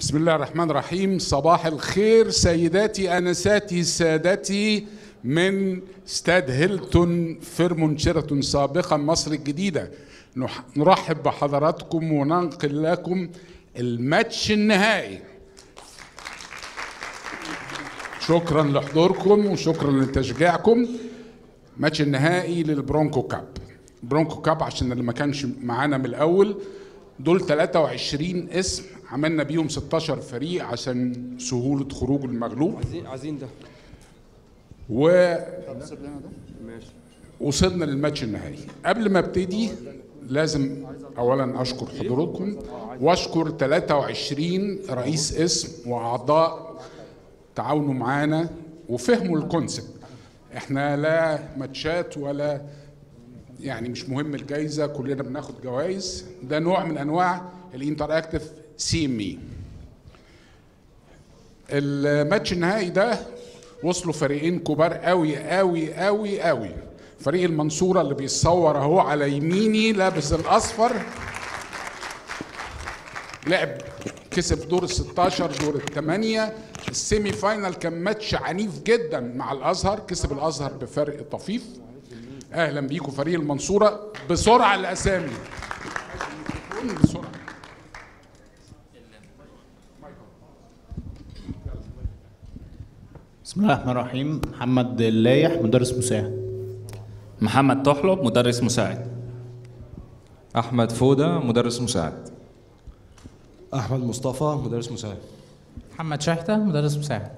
بسم الله الرحمن الرحيم صباح الخير سيداتي انساتي سادتي من استاد هيلتون فيرمون شيراتون سابقا مصر الجديده نح- نرحب بحضراتكم وننقل لكم الماتش النهائي شكرا لحضوركم وشكرا لتشجيعكم ماتش النهائي للبرونكو كاب برونكو كاب عشان اللي ما كانش معانا من الاول دول 23 اسم عملنا بيهم 16 فريق عشان سهولة خروج المغلوب عايزين عايزين ده ووصلنا للماتش النهائي قبل ما ابتدي لازم اولا اشكر حضوركم واشكر 23 رئيس اسم واعضاء تعاونوا معانا وفهموا الكونسبت احنا لا ماتشات ولا يعني مش مهم الجايزه كلنا بناخد جوائز ده نوع من انواع الانتراكتيف سي مي الماتش النهائي ده وصلوا فريقين كبار قوي قوي قوي قوي فريق المنصوره اللي بيتصور اهو على يميني لابس الاصفر لعب كسب دور ال 16 دور الثمانية السيمي فاينال كان ماتش عنيف جدا مع الازهر كسب الازهر بفرق طفيف اهلا بيكم فريق المنصوره بسرعه الاسامي بسرعه بسم الله الرحمن الرحيم محمد اللايح مدرس مساعد محمد تحلب مدرس مساعد احمد فوده مدرس مساعد احمد مصطفى مدرس مساعد محمد شحتة مدرس مساعد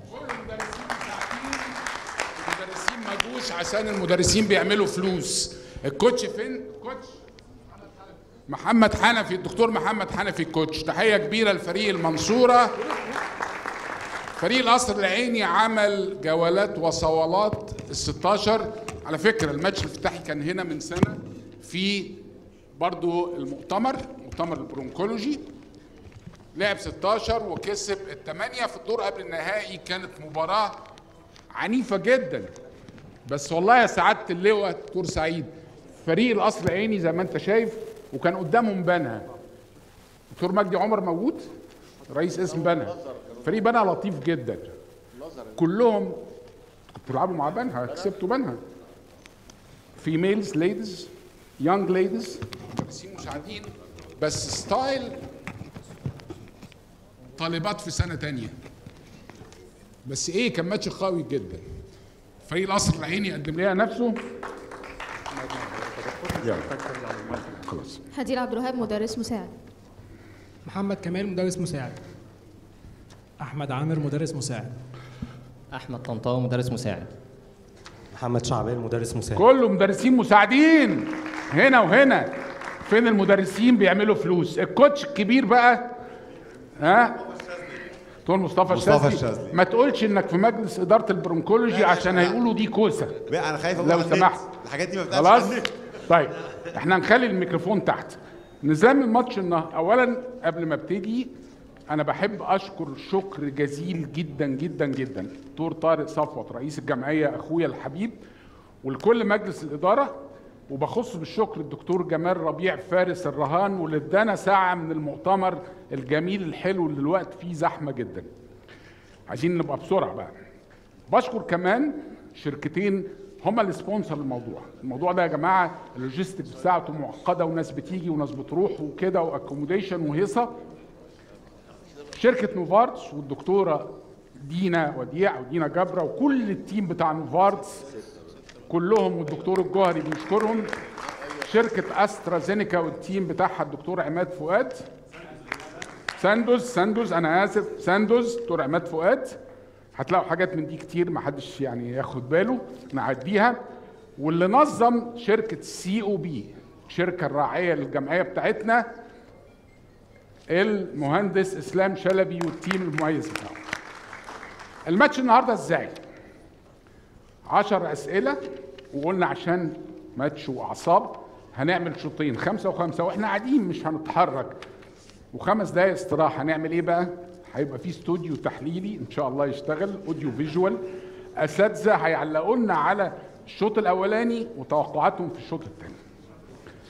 المدرسين ما جوش عشان المدرسين بيعملوا فلوس الكوتش فين كوتش محمد حنفي الدكتور محمد حنفي الكوتش تحيه كبيره لفريق المنصوره فريق القصر العيني عمل جولات وصولات ال 16 على فكره الماتش الافتتاحي كان هنا من سنه في برضو المؤتمر مؤتمر البرونكولوجي لعب 16 وكسب الثمانية في الدور قبل النهائي كانت مباراة عنيفة جدا بس والله يا سعادة اللواء دكتور سعيد فريق الأصل عيني زي ما أنت شايف وكان قدامهم بنها دكتور مجدي عمر موجود رئيس اسم بنها فريق بنها لطيف جدا كلهم كنتوا بتلعبوا مع بنها كسبتوا بنها فيميلز ليديز يونج ليديز مدرسين مساعدين بس ستايل طالبات في سنه تانية بس ايه كان ماتش قوي جدا فريق القصر العيني قدم لنا نفسه يلا خلاص هديل عبد الوهاب مدرس مساعد محمد كمال مدرس مساعد احمد عامر مدرس مساعد أحمد طنطاوي مدرس مساعد محمد شعبان مدرس مساعد كله مدرسين مساعدين هنا وهنا فين المدرسين بيعملوا فلوس الكوتش الكبير بقى ها دكتور مصطفى, مصطفى الشاذلي الشاذلي. ما تقولش انك في مجلس اداره البرونكولوجي عشان هيقولوا دي كوسه بقى انا خايف اقول لو على النت. سمحت. الحاجات دي ما بتقالش خلاص على النت. طيب احنا هنخلي الميكروفون تحت نظام الماتش النهارده اولا قبل ما ابتدي انا بحب اشكر شكر جزيل جدا جدا جدا دكتور طارق صفوت رئيس الجمعيه اخويا الحبيب ولكل مجلس الاداره وبخص بالشكر الدكتور جمال ربيع فارس الرهان واللي ادانا ساعه من المؤتمر الجميل الحلو اللي الوقت فيه زحمه جدا عايزين نبقى بسرعه بقى بشكر كمان شركتين هما اللي سبونسر الموضوع الموضوع ده يا جماعه اللوجيستيك بتاعته معقده وناس بتيجي وناس بتروح وكده واكوموديشن وهيصه شركه نوفارتس والدكتوره دينا وديع ودينا جبره وكل التيم بتاع نوفارتس كلهم والدكتور الجوهري بيشكرهم شركه استرازينيكا والتيم بتاعها الدكتور عماد فؤاد ساندوز ساندوز انا اسف ساندوز دكتور عماد فؤاد هتلاقوا حاجات من دي كتير ما حدش يعني ياخد باله نعديها واللي نظم شركه سي او بي الشركه الراعيه للجمعيه بتاعتنا المهندس اسلام شلبي والتيم المميز بتاعه الماتش النهارده ازاي عشر اسئله وقلنا عشان ماتش واعصاب هنعمل شوطين خمسه وخمسه واحنا قاعدين مش هنتحرك وخمس دقايق استراحه هنعمل ايه بقى هيبقى في استوديو تحليلي ان شاء الله يشتغل اوديو فيجوال اساتذه هيعلقوا لنا على الشوط الاولاني وتوقعاتهم في الشوط الثاني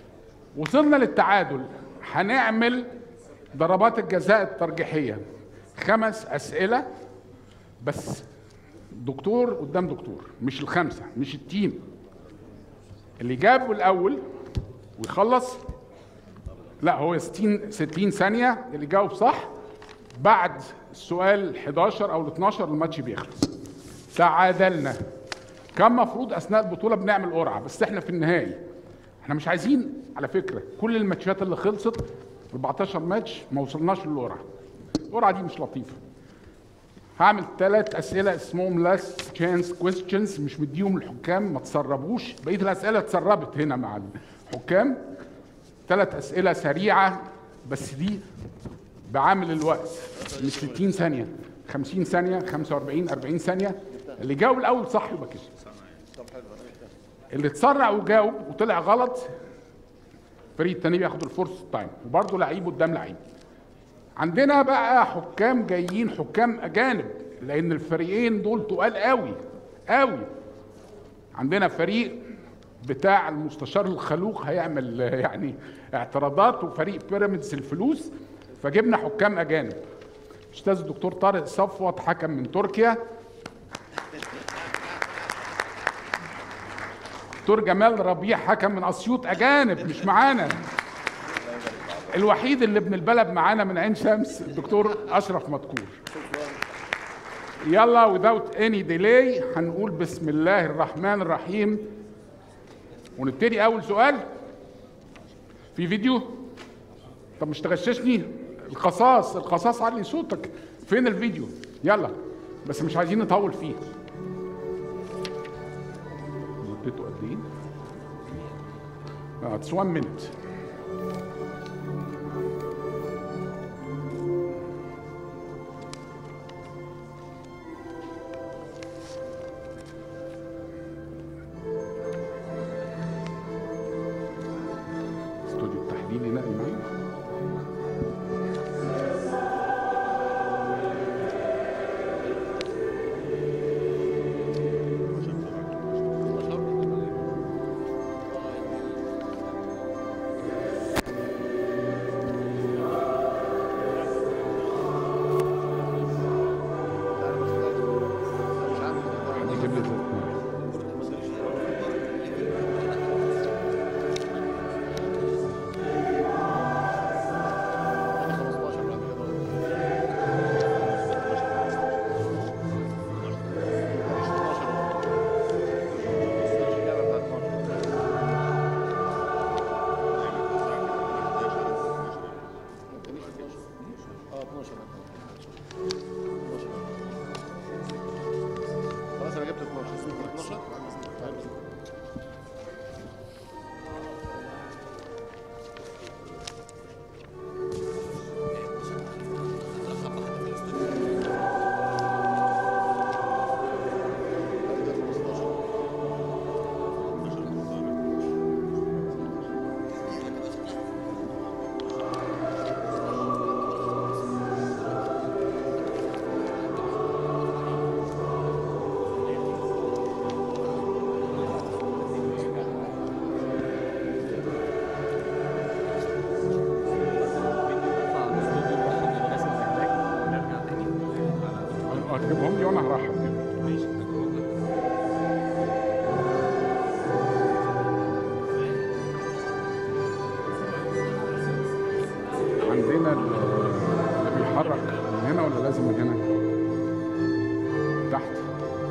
وصلنا للتعادل هنعمل ضربات الجزاء الترجيحيه خمس اسئله بس دكتور قدام دكتور مش الخمسه مش التيم اللي جابه الاول ويخلص لا هو 60 60 ثانيه اللي جاوب صح بعد السؤال 11 او ال 12 الماتش بيخلص تعادلنا كان مفروض اثناء البطوله بنعمل قرعه بس احنا في النهائي احنا مش عايزين على فكره كل الماتشات اللي خلصت 14 ماتش ما وصلناش للقرعه القرعه دي مش لطيفه هعمل ثلاث اسئله اسمهم لاست تشانس كويستشنز مش مديهم الحكام ما تسربوش بقيه الاسئله اتسربت هنا مع الحكام ثلاث اسئله سريعه بس دي بعامل الوقت مش 60 ثانيه 50 ثانيه 45 40 ثانيه اللي جاوب الاول صح يبقى كده اللي اتسرع وجاوب وطلع غلط الفريق التاني بياخد الفورس تايم وبرضه لعيب قدام لعيب عندنا بقى حكام جايين حكام اجانب لان الفريقين دول تقال قوي قوي عندنا فريق بتاع المستشار الخلوق هيعمل آه، يعني اعتراضات وفريق بيراميدز الفلوس فجبنا حكام اجانب استاذ الدكتور طارق صفوت حكم من تركيا دكتور جمال ربيع حكم من اسيوط اجانب مش معانا الوحيد اللي ابن البلد معانا من عين شمس الدكتور اشرف مدكور يلا without any delay هنقول بسم الله الرحمن الرحيم ونبتدي اول سؤال في فيديو طب مش تغششني القصاص القصاص علي صوتك فين الفيديو يلا بس مش عايزين نطول فيه مدته قد ايه؟ اه اتس 1 مينت استوديو التحليلي نقل معايا هنجيب لي زيت. خلاص انا جبت 12 12 هتجيبهم لي وانا هرحب بيهم عندنا ال- اللي بيحرك من هنا ولا لازم من هنا؟ تحت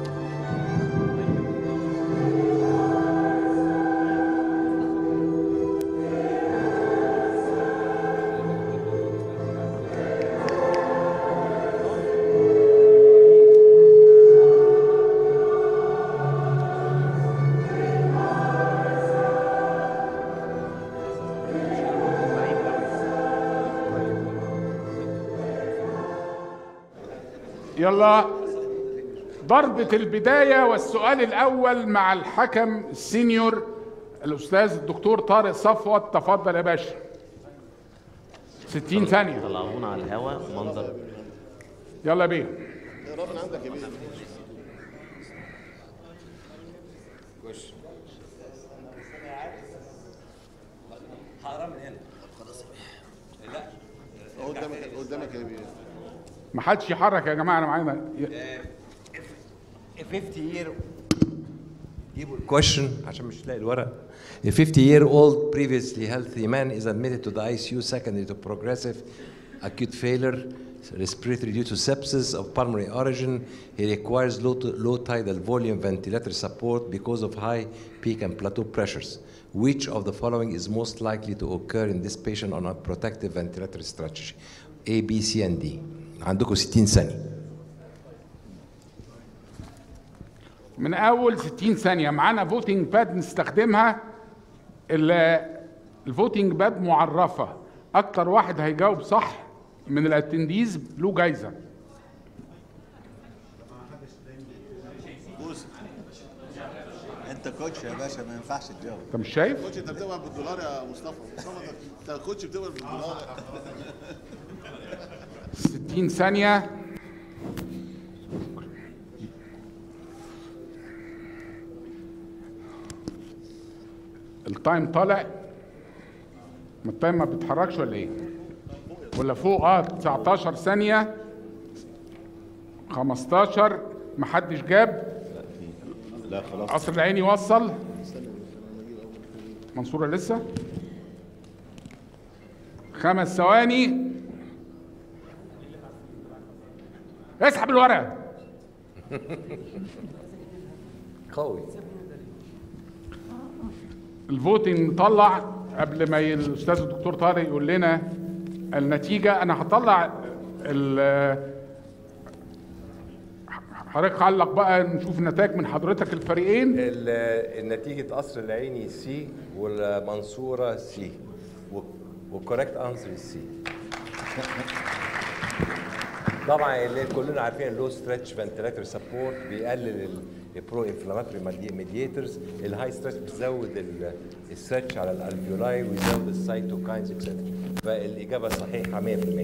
يلا ضربة البداية والسؤال الأول مع الحكم السينيور الأستاذ الدكتور طارق صفوت تفضل يا باشا 60 ثانية طلعونا على الهواء منظر يلا بيه اقرب من عندك يا بيه قدامك قدامك يا بيه ما حدش يحرك يا جماعه انا معانا A 50 year جيبوا question عشان مش لاقي الورق. A 50 year old previously healthy man is admitted to the ICU secondary to progressive acute failure respiratory due to sepsis of pulmonary origin. He requires low, to, low tidal volume ventilator support because of high peak and plateau pressures. Which of the following is most likely to occur in this patient on a protective ventilator strategy? A, B, C, and D. عندكم 60 ثانية. من اول 60 ثانيه معانا فوتنج باد نستخدمها ال- الفوتنج باد معرفه اكتر واحد هيجاوب صح من الاتنديز له جايزه بص انت كوتش يا باشا ما ينفعش تجاوب انت مش شايف كوتش انت بتقبل بالدولار يا مصطفى مصطفى انت كوتش بتقبل بالدولار 60 ثانيه التايم طالع ما التايم ما بيتحركش ولا ايه ولا فوق اه 19 ثانيه 15 محدش جاب لا خلاص قصر العيني وصل منصورة لسه خمس ثواني اسحب الورقة قوي. الفوتنج طلع قبل ما ي- الاستاذ الدكتور طارق يقول لنا النتيجة انا هطلع ال حضرتك علق بقى نشوف النتائج من حضرتك الفريقين النتيجة قصر العيني سي والمنصورة سي والكوريكت انسر سي طبعا اللي كلنا عارفين اللو ستريتش فنتلاتور سبورت بيقلل البرو انفلاماتوري ميدياتورز الهاي ستريتش بيزود الستريتش على الالفيولاي ويزود السايتوكاينز اكسترا فالاجابه صحيحه 100%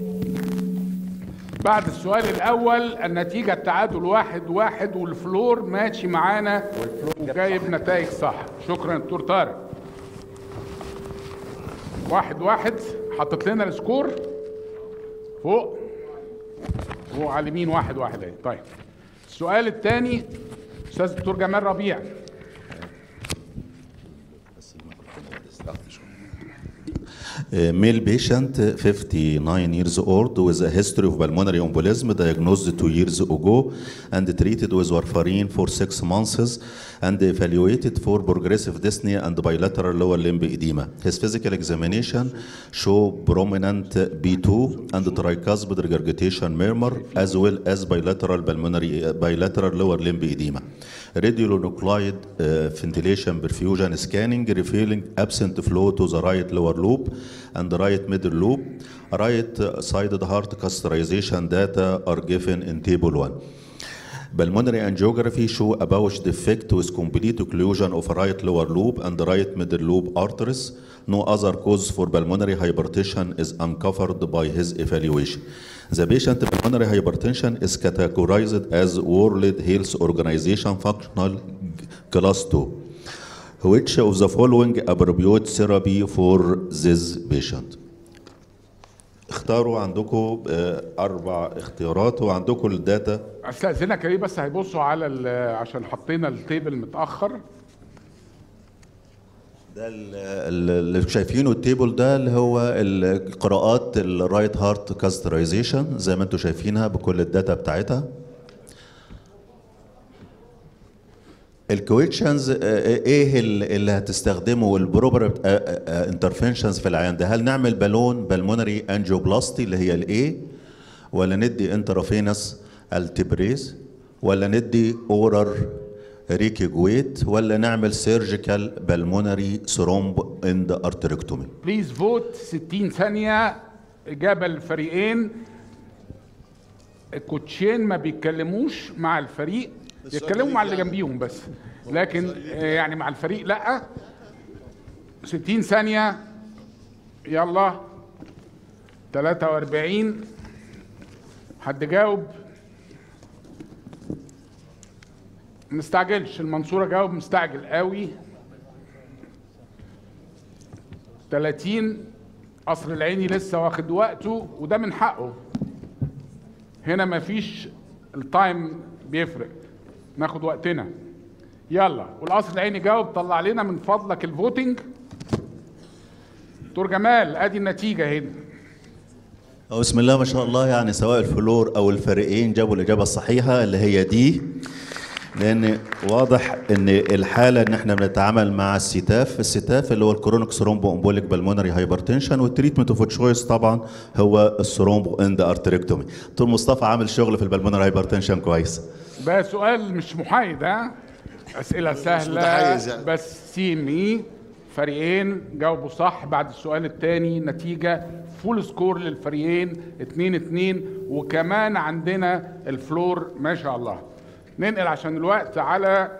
بعد السؤال الاول النتيجه التعادل واحد واحد والفلور ماشي معانا وجايب نتائج صح شكرا دكتور طارق واحد واحد حطت لنا السكور فوق فوق على اليمين واحد واحد اهي طيب السؤال الثاني استاذ الدكتور جمال ربيع A male patient, 59 years old, with a history of pulmonary embolism, diagnosed two years ago, and treated with warfarin for six months, and evaluated for progressive dyspnea and bilateral lower limb edema. His physical examination show prominent B2 and tricuspid regurgitation murmur, as well as bilateral pulmonary bilateral lower limb edema. Radionuclide uh, ventilation perfusion scanning revealing absent flow to the right lower lobe and the right middle lobe. Right sided heart catheterization data are given in table 1. Pulmonary angiography show a pouch defect with complete occlusion of right lower lobe and right middle lobe arteries. No other cause for pulmonary hypertension is uncovered by his evaluation. The patient pulmonary hypertension is categorized as World Health Organization functional class 2. Which of the following appropriate therapy for this patient? اختاروا عندكم آه، اربع اختيارات وعندكم الداتا استاذنك يا ريت بس هيبصوا على ال- عشان حطينا التيبل متاخر ده ال- ال- اللي شايفينه التيبل ده اللي هو القراءات الرايت هارت كاسترايزيشن زي ما انتم شايفينها بكل الداتا بتاعتها الكويشنز ايه ال- اللي هتستخدمه والبروبر انترفنشنز في العيان ده هل نعمل بالون بالمونري انجيوبلاستي اللي هي الايه ولا ندي انترافينس التبريز ولا ندي اورر ريكيجويت ولا نعمل سيرجيكال بالمونري ثرومب اند ارتريكتومي بليز فوت 60 ثانية إجابة للفريقين الكوتشين ما بيتكلموش مع الفريق يتكلموا مع اللي جنبيهم بس لكن آه، يعني مع الفريق لا 60 ثانية يلا 43 حد جاوب ما نستعجلش المنصورة جاوب مستعجل قوي 30 قصر العيني لسه واخد وقته وده من حقه هنا مفيش التايم بيفرق ناخد وقتنا يلا والقصر العيني جاوب طلع لنا من فضلك الفوتنج دكتور جمال ادي النتيجه هنا أو بسم الله ما شاء الله يعني سواء الفلور او الفريقين جابوا الاجابه الصحيحه اللي هي دي لان واضح ان الحاله ان احنا بنتعامل مع الستاف الستاف اللي هو الكرونيك ثرومبو امبوليك بالمونري هايبرتنشن والتريتمنت اوف تشويس طبعا هو الثرومبو اند ارتريكتومي دكتور مصطفى عامل شغل في البلمونري هايبرتنشن كويس بقى سؤال مش محايد ها اسئله سهله متحيز يعني. بس سي ام اي فريقين جاوبوا صح بعد السؤال الثاني نتيجه فول سكور للفريقين 2 2 وكمان عندنا الفلور ما شاء الله ننقل عشان الوقت على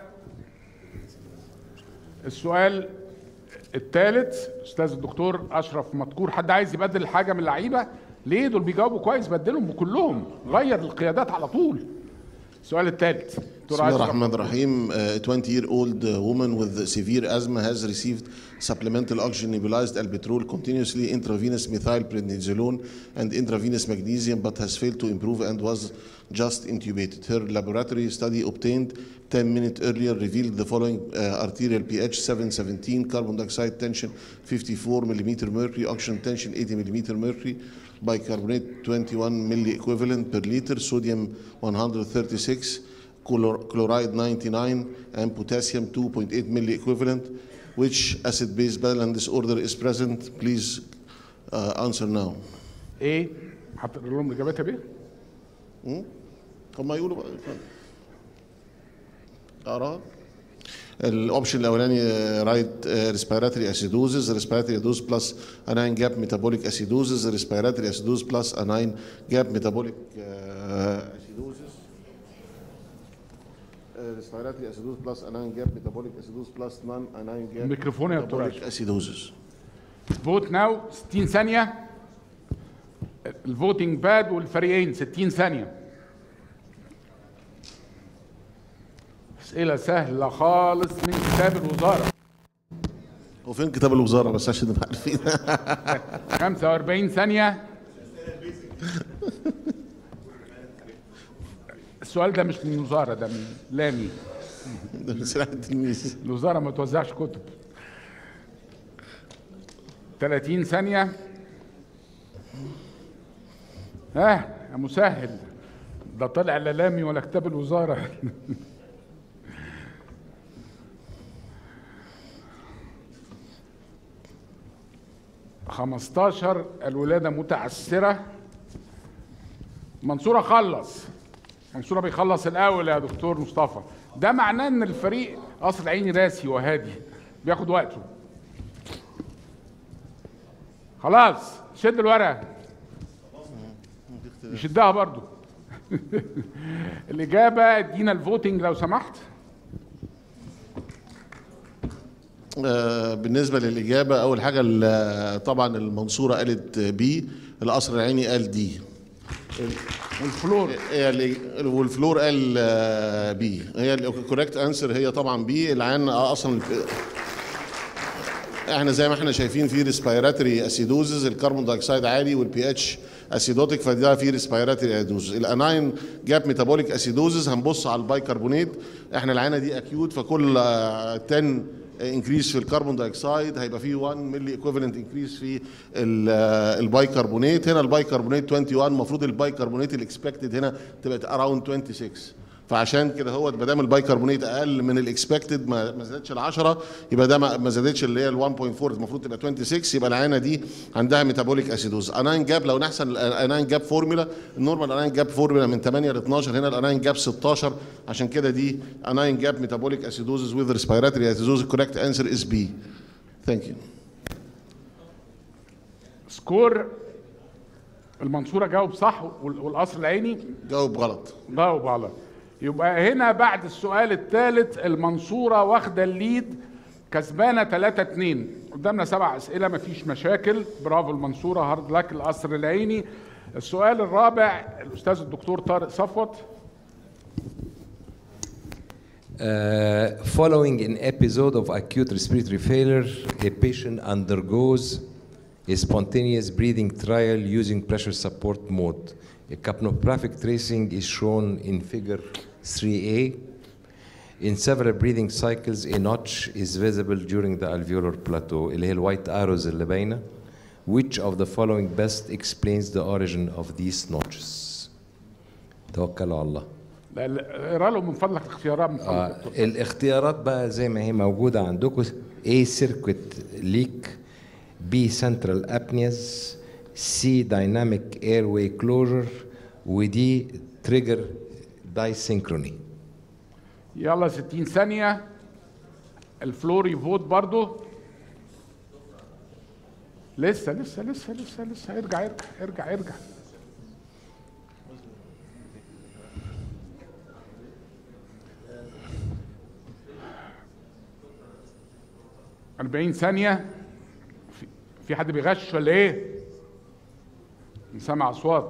السؤال الثالث استاذ الدكتور اشرف مذكور حد عايز يبدل حاجه من اللعيبه ليه دول بيجاوبوا كويس بدلهم بكلهم غير القيادات على طول السؤال الثالث بسم الله الرحمن الرحيم. A 20-year-old uh, woman with severe asthma has received supplemental oxygen nebulized albuterol continuously, intravenous methylprednisolone, and intravenous magnesium, but has failed to improve and was just intubated. Her laboratory study obtained 10 minutes earlier revealed the following uh, arterial pH 717, carbon dioxide tension 54 millimeter mercury, oxygen tension 80 millimeter mercury, bicarbonate 21 milli equivalent per liter, sodium 136 chlor- chloride 99 and potassium 2.8 milli equivalent. Which acid-base balance disorder is present? Please uh, answer now. ايه هتقرا لهم اجابتها بايه؟ هم يقولوا بقى اقراها الاوبشن الاولاني رايت ريسبيراتوري اسيدوزز ريسبيراتوري دوز بلس اناين جاب ميتابوليك اسيدوزز ريسبيراتوري اسيدوز بلس اناين جاب ميتابوليك اسيدوزز ريسبيراتوري اسيدوز بلس اناين جاب ميتابوليك اسيدوز بلس نان اناين جاب الميكروفون يا دكتور ميتابوليك اسيدوزز فوت ناو 60 ثانيه الفوتنج باد والفريقين 60 ثانيه اسئله سهله خالص من كتاب الوزاره وفين كتاب الوزاره بس عشان نبقى عارفين 45 ثانيه السؤال ده مش من الوزاره ده من لامي ده من سلاح التلميذ الوزاره ما توزعش كتب 30 ثانيه ها يا مسهل ده طلع لا لامي ولا كتاب الوزاره خمستاشر الولادة متعسرة منصورة خلص منصورة بيخلص الأول يا دكتور مصطفى ده معناه إن الفريق قصر العيني راسي وهادي بياخد وقته خلاص شد الورقة يشدها برضو الإجابة ادينا الفوتنج لو سمحت آه، بالنسبة للإجابة أول حاجة ال- طبعا المنصورة قالت بي القصر العيني قال دي والفلور هي ال- والفلور قال آه، بي هي الكوريكت انسر هي طبعا بي العين اصلا احنا زي ما احنا شايفين في ريسبيراتوري اسيدوزز الكربون دايوكسيد عالي والبي اتش اسيدوتيك فده في ريسبيراتوري اسيدوزز الاناين جاب ميتابوليك اسيدوزز هنبص على البايكربونات احنا العينه دي اكيوت فكل آه، 10 انكريس في الكربون دايوكسيد هيبقى فيه 1 ملي ايكوفالنت انكريس في ال- آه، البايكربونات هنا البايكربونات 21 المفروض البايكربونات الاكسبكتد هنا تبقى اراوند 26 فعشان كده هو ما دام البايكربونات اقل من الاكسبكتد ما ما زادتش ال 10 يبقى ده ما ما زادتش اللي هي ال 1.4 المفروض تبقى 26 يبقى العينه دي عندها ميتابوليك اسيدوز اناين جاب لو نحسن الاناين جاب فورمولا النورمال اناين جاب فورمولا من 8 ل 12 هنا الاناين جاب 16 عشان كده دي اناين جاب ميتابوليك اسيدوزز وذ ريسبيراتوري اسيدوز كوريكت انسر از بي ثانك يو سكور المنصورة جاوب صح وال- والقصر العيني جاوب غلط جاوب غلط يبقى هنا بعد السؤال الثالث المنصورة واخدة الليد كسبانة 3 2 قدامنا سبع أسئلة مفيش مشاكل برافو المنصورة هارد لك القصر العيني السؤال الرابع الأستاذ الدكتور طارق صفوت Uh, following an episode of acute respiratory failure, a patient undergoes a spontaneous breathing trial using pressure support mode. A capnographic tracing is shown in figure 3A. In several breathing cycles, a notch is visible during the alveolar plateau. اللي هي الوايت arrows اللي باينة. Which of the following best explains the origin of these notches? توكلوا على الله. لا لا اقرا له من فضلك الاختيارات من آه فضلك الاختيارات بقى زي ما هي موجودة عندكم A circuit leak B central apneas C dynamic airway closure ودي trigger disynchrony يلا 60 ثانية الفلور يفوت برضو لسه لسه لسه لسه لسه ارجع ارجع ارجع ارجع أربعين ثانية في, في حد بيغش ولا ايه؟ سامع أصوات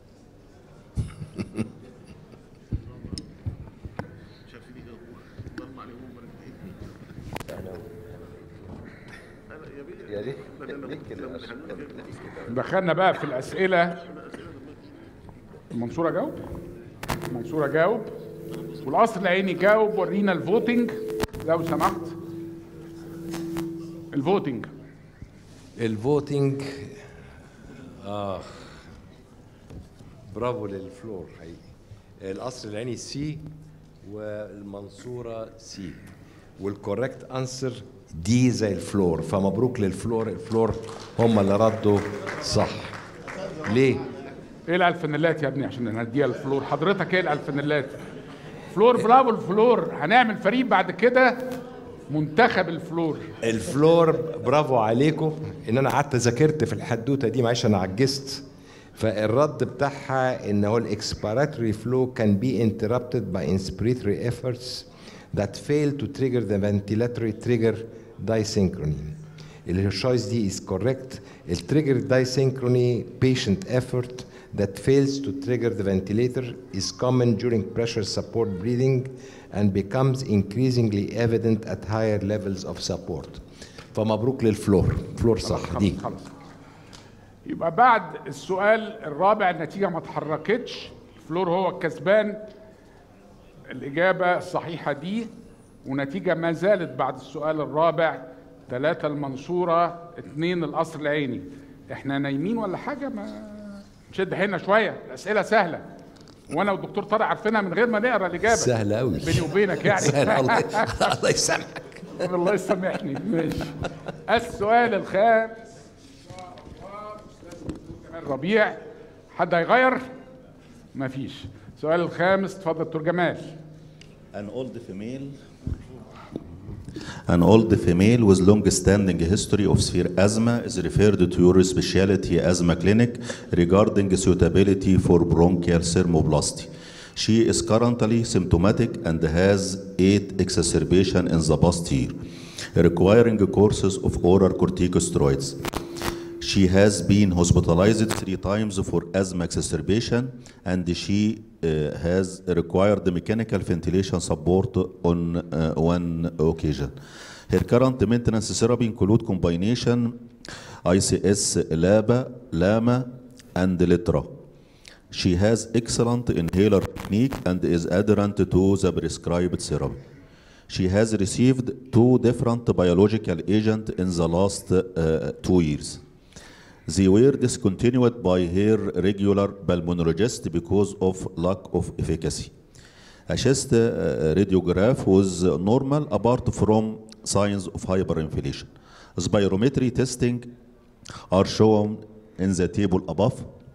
دخلنا بقى في الأسئلة المنصورة جاوب المنصورة جاوب والقصر العيني جاوب ورينا الفوتنج لو سمحت الفوتنج الفوتنج اه برافو للفلور حقيقي القصر العيني سي والمنصورة سي والكوريكت انسر دي زي الفلور فمبروك للفلور الفلور هم اللي ردوا صح ليه؟ اقلع الفانيلات يا ابني عشان نديها الفلور حضرتك اقلع الفانيلات فلور برافو الفلور هنعمل فريق بعد كده منتخب الفلور الفلور برافو عليكم ان انا قعدت ذاكرت في الحدوته دي معلش انا عجزت فالرد بتاعها ان هو الاكسبيراتوري فلو can be interrupted by inspiratory efforts that fail to trigger the ventilatory trigger disynchrony الشويس دي is correct التريجر disynchrony patient effort that fails to trigger the ventilator is common during pressure support breathing and becomes increasingly evident at higher levels of support فمبروك للفلور فلور صح دي خلاص خلاص يبقى بعد السؤال الرابع النتيجة ما اتحركتش الفلور هو الكسبان الإجابة الصحيحة دي ونتيجة ما زالت بعد السؤال الرابع ثلاثة المنصورة اثنين القصر العيني احنا نايمين ولا حاجة ما نشد حيلنا شوية الأسئلة سهلة وأنا والدكتور طارق عارفينها من غير ما نقرا الإجابة سهلة أوي بيني وبينك يعني سهلة الله الله يسامحك الله يسامحني ماشي السؤال الخامس ربيع حد هيغير؟ مفيش السؤال الخامس اتفضل دكتور جمال An old female An old female with long-standing history of severe asthma is referred to your specialty asthma clinic regarding suitability for bronchial thermoplasty. She is currently symptomatic and has eight exacerbation in the past year, requiring courses of oral corticosteroids. She has been hospitalized three times for asthma exacerbation and she uh, has required mechanical ventilation support on uh, one occasion. Her current maintenance therapy include combination ICS LABA, LAMA, and LITRA. She has excellent inhaler technique and is adherent to the prescribed therapy. She has received two different biological agents in the last uh, two years. They were discontinued by her regular pulmonologist because of lack of efficacy. A chest uh, radiograph was normal apart from signs of hyperinflation. Spirometry testing are shown in the table above.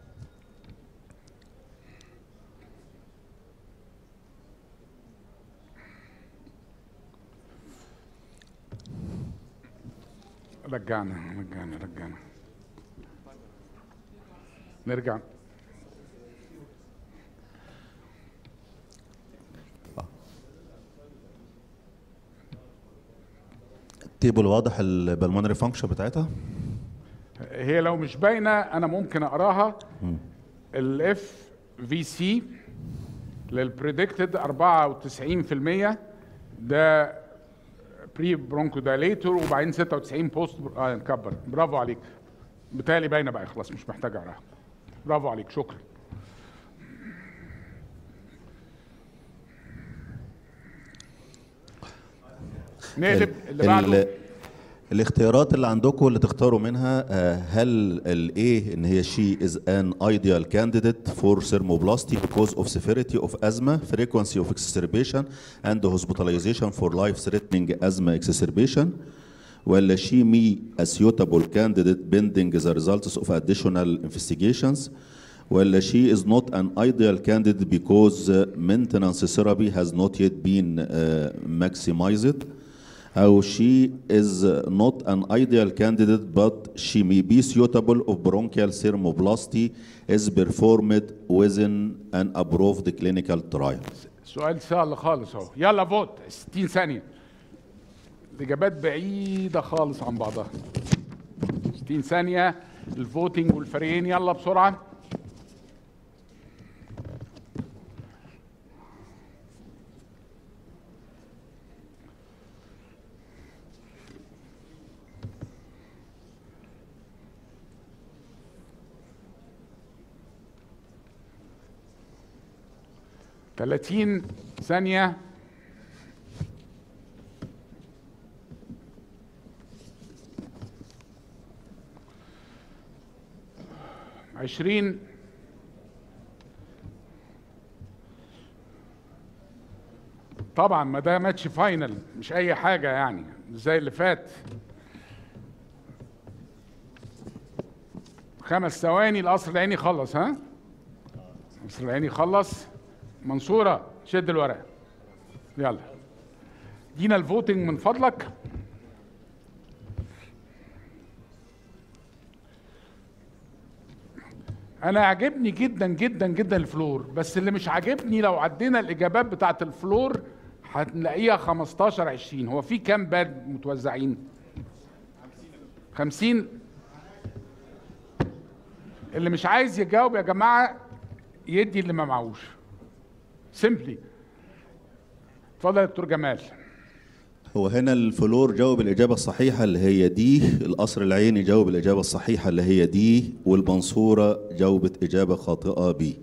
رجعنا رجعنا رجعنا نرجع التيبل واضح البلمونري فانكشن بتاعتها هي لو مش باينه انا ممكن اقراها الاف في سي للبريدكتد 94% ده بري برونكودايليتور وبعدين 96 بوست اه نكبر برافو عليك بالتالي باينه بقى خلاص مش محتاج اقراها برافو عليك شكرا نقلب اللي بعده ال- الاختيارات اللي عندكم اللي تختاروا منها آه، هل الايه ان هي she is an ideal candidate for thermoplasty because of severity of asthma, frequency of exacerbation and hospitalization for life-threatening asthma exacerbation ولا she me a suitable candidate pending the results of additional investigations ولا she is not an ideal candidate because uh, maintenance therapy has not yet been uh, maximized أو she is not an ideal candidate but she may be suitable of bronchial thermoplasty is performed within an approved clinical trial. سؤال سهل خالص اهو يلا فوت 60 ثانيه الاجابات بعيده خالص عن بعضها 60 ثانيه الفوتنج والفريقين يلا بسرعه ثلاثين ثانية عشرين طبعا ما ده ماتش فاينل مش اي حاجة يعني مش زي اللي فات خمس ثواني القصر العيني خلص ها القصر العيني خلص منصورة شد الورق يلا دينا الفوتنج من فضلك انا عجبني جدا جدا جدا الفلور بس اللي مش عاجبني لو عدينا الاجابات بتاعت الفلور هنلاقيها 15 20 هو في كام باد متوزعين 50 اللي مش عايز يجاوب يا جماعه يدي اللي ما معهوش سيمبلي اتفضل يا دكتور جمال هو هنا الفلور جاوب الإجابة الصحيحة اللي هي دي القصر العيني جاوب الإجابة الصحيحة اللي هي دي والمنصورة جاوبت إجابة خاطئة بي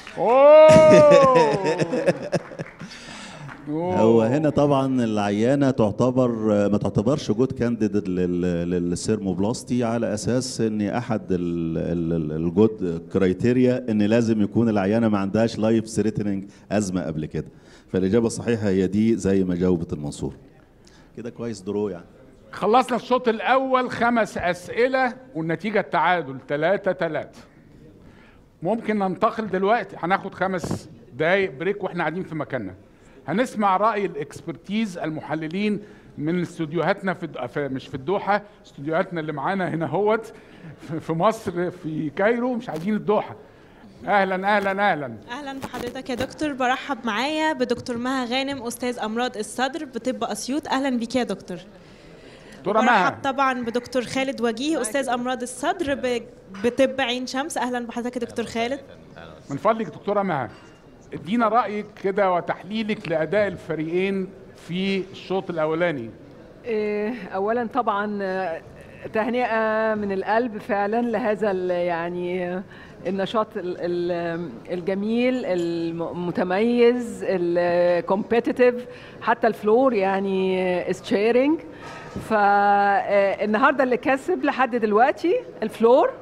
هو هنا طبعا العيانه تعتبر ما تعتبرش جود كانديديت للسيرموبلاستي على اساس ان احد الجود كرايتيريا ان لازم يكون العيانه ما عندهاش لايف ثريتنينج ازمه قبل كده فالاجابه الصحيحه هي دي زي ما جاوبت المنصور كده كويس درو يعني خلصنا الشوط الاول خمس اسئله والنتيجه التعادل 3 3 ممكن ننتقل دلوقتي هناخد خمس دقايق بريك واحنا قاعدين في مكاننا هنسمع راي الاكسبرتيز المحللين من استوديوهاتنا في, الد- في مش في الدوحه استوديوهاتنا اللي معانا هنا هوت في- في مصر في كايرو مش عايزين الدوحه اهلا اهلا اهلا اهلا بحضرتك يا دكتور برحب معايا بدكتور مها غانم استاذ امراض الصدر بطب اسيوط اهلا بيك يا دكتور دكتوره مها برحب طبعا بدكتور خالد وجيه استاذ امراض الصدر ب- بطب عين شمس اهلا بحضرتك يا دكتور خالد من فضلك دكتوره مها ادينا رايك كده وتحليلك لاداء الفريقين في الشوط الاولاني إيه، اولا طبعا آه، تهنئه من القلب فعلا لهذا ال- يعني آه، النشاط ال- ال- الجميل المتميز الكومبيتيتيف حتى الفلور يعني از تشيرنج فالنهارده اللي كسب لحد دلوقتي الفلور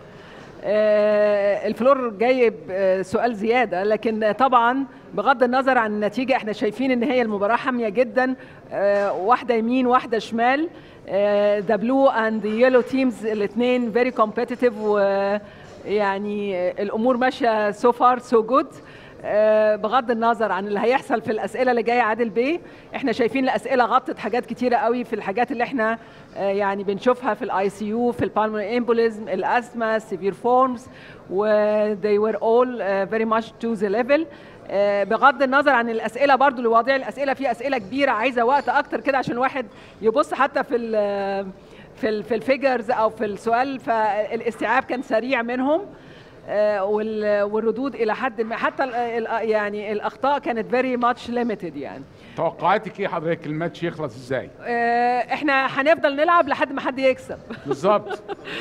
آه، الفلور جايب آه، سؤال زياده لكن طبعا بغض النظر عن النتيجه احنا شايفين ان هي المباراه حاميه جدا آه، واحده يمين واحده شمال ذا بلو اند يلو تيمز الاثنين فيري كومبيتيتيف ويعني الامور ماشيه سو فار سو جود بغض النظر عن اللي هيحصل في الاسئله اللي جايه عادل بيه احنا شايفين الاسئله غطت حاجات كتيره قوي في الحاجات اللي احنا آه، يعني بنشوفها في الاي سي يو في البالمونري امبوليزم الاسما سيفير فورمز و they were all uh, very much to the level آه، بغض النظر عن الاسئله برضو لوضع الاسئله في اسئله كبيره عايزه وقت اكتر كده عشان الواحد يبص حتى في ال في ال في الفيجرز او في السؤال فالاستيعاب كان سريع منهم آه، وال- والردود الى حد ما حتى ال- ال- يعني الاخطاء كانت فيري ماتش ليميتد يعني توقعاتك ايه حضرتك الماتش يخلص ازاي آه، احنا هنفضل نلعب لحد ما حد يكسب بالظبط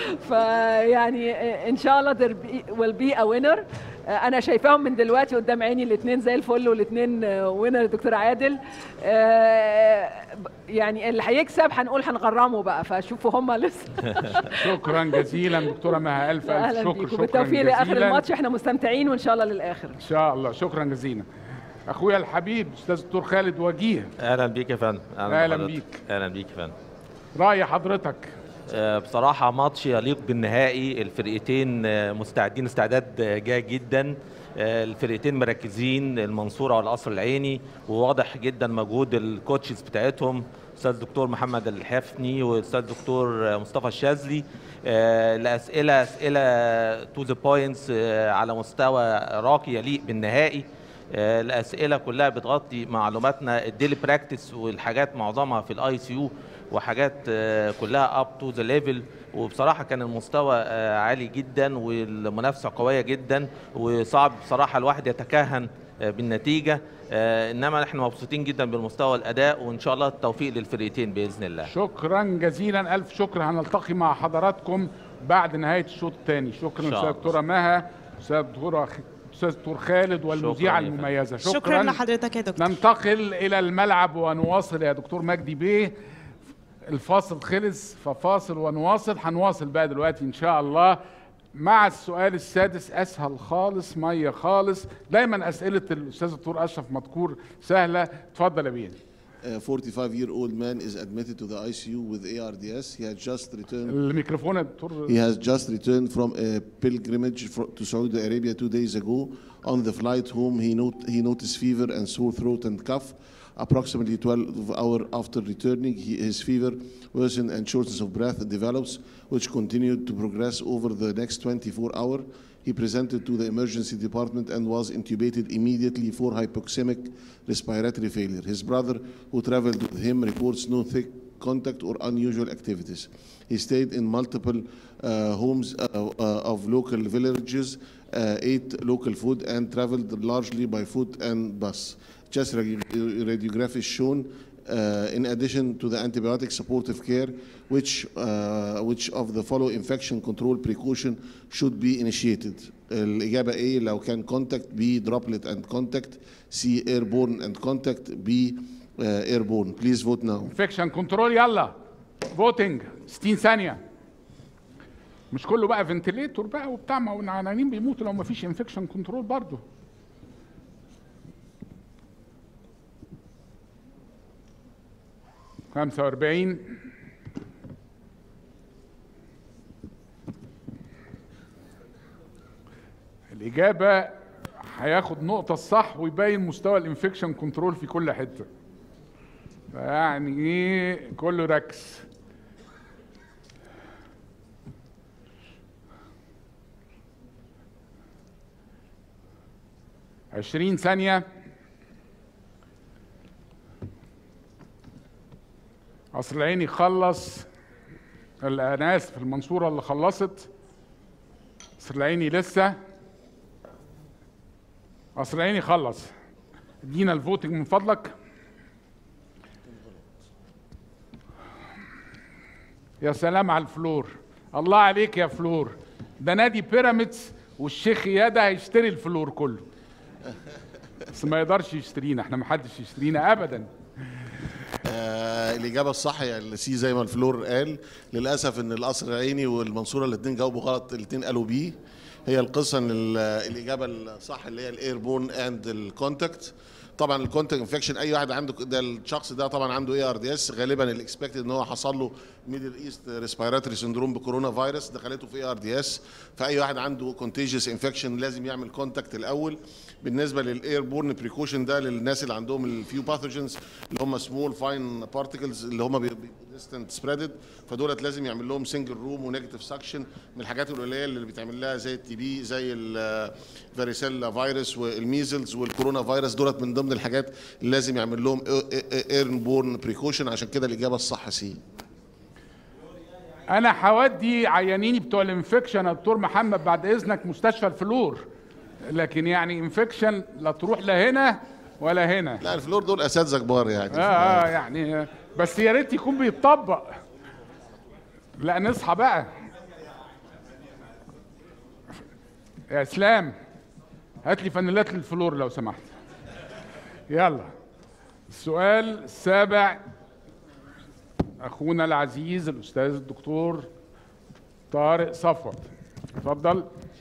فيعني آه، ان شاء الله there be- will be a winner آه، انا شايفاهم من دلوقتي قدام عيني الاثنين زي الفل والاثنين وينر دكتور عادل آه، يعني اللي هيكسب هنقول هنغرمه بقى فشوفوا هم لسه شكرا جزيلا دكتوره مها الف الف اهلا شكر بيكم شكرا بالتوفيق لاخر جزيلا. الماتش احنا مستمتعين وان شاء الله للاخر ان شاء الله شكرا جزيلا اخويا الحبيب استاذ الدكتور خالد وجيه اهلا بيك يا فندم أهلا بحضرتك. بيك. اهلا بيك يا فندم راي حضرتك آه، بصراحة ماتش يليق بالنهائي الفرقتين آه، مستعدين استعداد آه، جيد جدا آه، الفرقتين مركزين المنصورة والقصر العيني وواضح جدا مجهود الكوتشز بتاعتهم استاذ الدكتور محمد الحفني واستاذ الدكتور آه، مصطفى الشاذلي آه، الاسئله اسئله تو ذا بوينتس على مستوى راقي يليق بالنهائي آه، الاسئله كلها بتغطي معلوماتنا الديلي براكتس والحاجات معظمها في الاي سي يو وحاجات آه، كلها اب تو ذا ليفل وبصراحه كان المستوى آه، عالي جدا والمنافسه قويه جدا وصعب بصراحه الواحد يتكهن آه، بالنتيجه آه، انما احنا مبسوطين جدا بالمستوى الاداء وان شاء الله التوفيق للفرقتين باذن الله شكرا جزيلا الف شكر هنلتقي مع حضراتكم بعد نهايه الشوط الثاني شكرا إن شاء استاذ الله. دكتوره مها استاذ دكتوره استاذ دكتور خالد والمذيعه يا فندم. المميزه شكرا, شكرا لحضرتك يا دكتور ننتقل الى الملعب ونواصل يا دكتور مجدي بيه الفاصل خلص ففاصل ونواصل هنواصل بقى دلوقتي ان شاء الله مع السؤال السادس اسهل خالص ميه خالص دايما اسئله الاستاذ الدكتور اشرف مذكور سهله اتفضل يا بيه A 45 year old man is admitted to the ICU with ARDS. He has just returned. الميكروفون يا دكتور He has just returned from a pilgrimage fro- to Saudi Arabia two days ago. On the flight home, he, not, he noticed fever and sore throat and cough. Approximately 12 hours after returning, he, his fever worsened and shortness of breath develops, which continued to progress over the next 24 hours. He presented to the emergency department and was intubated immediately for hypoxemic respiratory failure. His brother, who traveled with him, reports no thick contact or unusual activities. He stayed in multiple uh, homes uh, uh, of local villages, uh, ate local food, and traveled largely by foot and bus. Chest radi- radiograph is shown. Uh, in addition to the antibiotic supportive care, which, uh, which of the follow infection control precaution should be initiated? الإجابة A لو كان contact B droplet and contact C airborne and contact B uh, airborne. Please vote now. انفكشن كنترول يلا فوتنج 60 ثانيه مش كله بقى فنتليتور بقى وبتاع ما هو العنانين بيموتوا لو ما فيش انفكشن كنترول برضه خمسة وأربعين الإجابة هياخد نقطة الصح ويبين مستوى الانفكشن كنترول في كل حتة يعني ايه كله ركز عشرين ثانية قصر العيني خلص انا اسف المنصورة اللي خلصت قصر العيني لسه قصر العيني خلص ادينا الفوتنج من فضلك يا سلام على الفلور الله عليك يا فلور ده نادي بيراميدز والشيخ يادا هيشتري الفلور كله بس ما يقدرش يشترينا احنا ما حدش يشترينا ابدا آه الاجابه الصح هي السي زي ما الفلور قال للاسف ان القصر العيني والمنصوره الاثنين جاوبوا غلط الاثنين قالوا بي هي القصه ان ال- الاجابه الصح اللي هي الايربون اند الكونتاكت طبعا الكونتاكت انفكشن اي واحد عنده ده الشخص ده طبعا عنده اي ار دي اس غالبا الاكسبكتد ان هو حصل له ميدل ايست ريسبيراتوري سندروم بكورونا فيروس دخلته في اي ار دي اس فاي واحد عنده كونتيجيوس انفكشن لازم يعمل كونتاكت الاول بالنسبه للاير بورن بريكوشن ده للناس اللي عندهم الفيو باثوجنز اللي هم سمول فاين بارتكلز اللي هم ديستنت سبريدد فدولت لازم يعمل لهم سنجل روم ونيجاتيف سكشن من الحاجات القليله اللي بيتعمل لها زي التي بي زي الفاريسيلا فيروس والميزلز والكورونا فيروس دولت من ضمن الحاجات اللي لازم يعمل لهم ايرن بورن بريكوشن عشان كده الاجابه الصح سي انا هودي عيانيني بتوع الانفكشن يا دكتور محمد بعد اذنك مستشفى الفلور لكن يعني انفكشن لا تروح لا هنا ولا هنا لا الفلور دول اساتذه كبار يعني اه اه يعني آه، بس يا ريت يكون بيتطبق لا نصحى بقى يا اسلام هات لي فانيلات للفلور لو سمحت يلا السؤال السابع اخونا العزيز الاستاذ الدكتور طارق صفوت اتفضل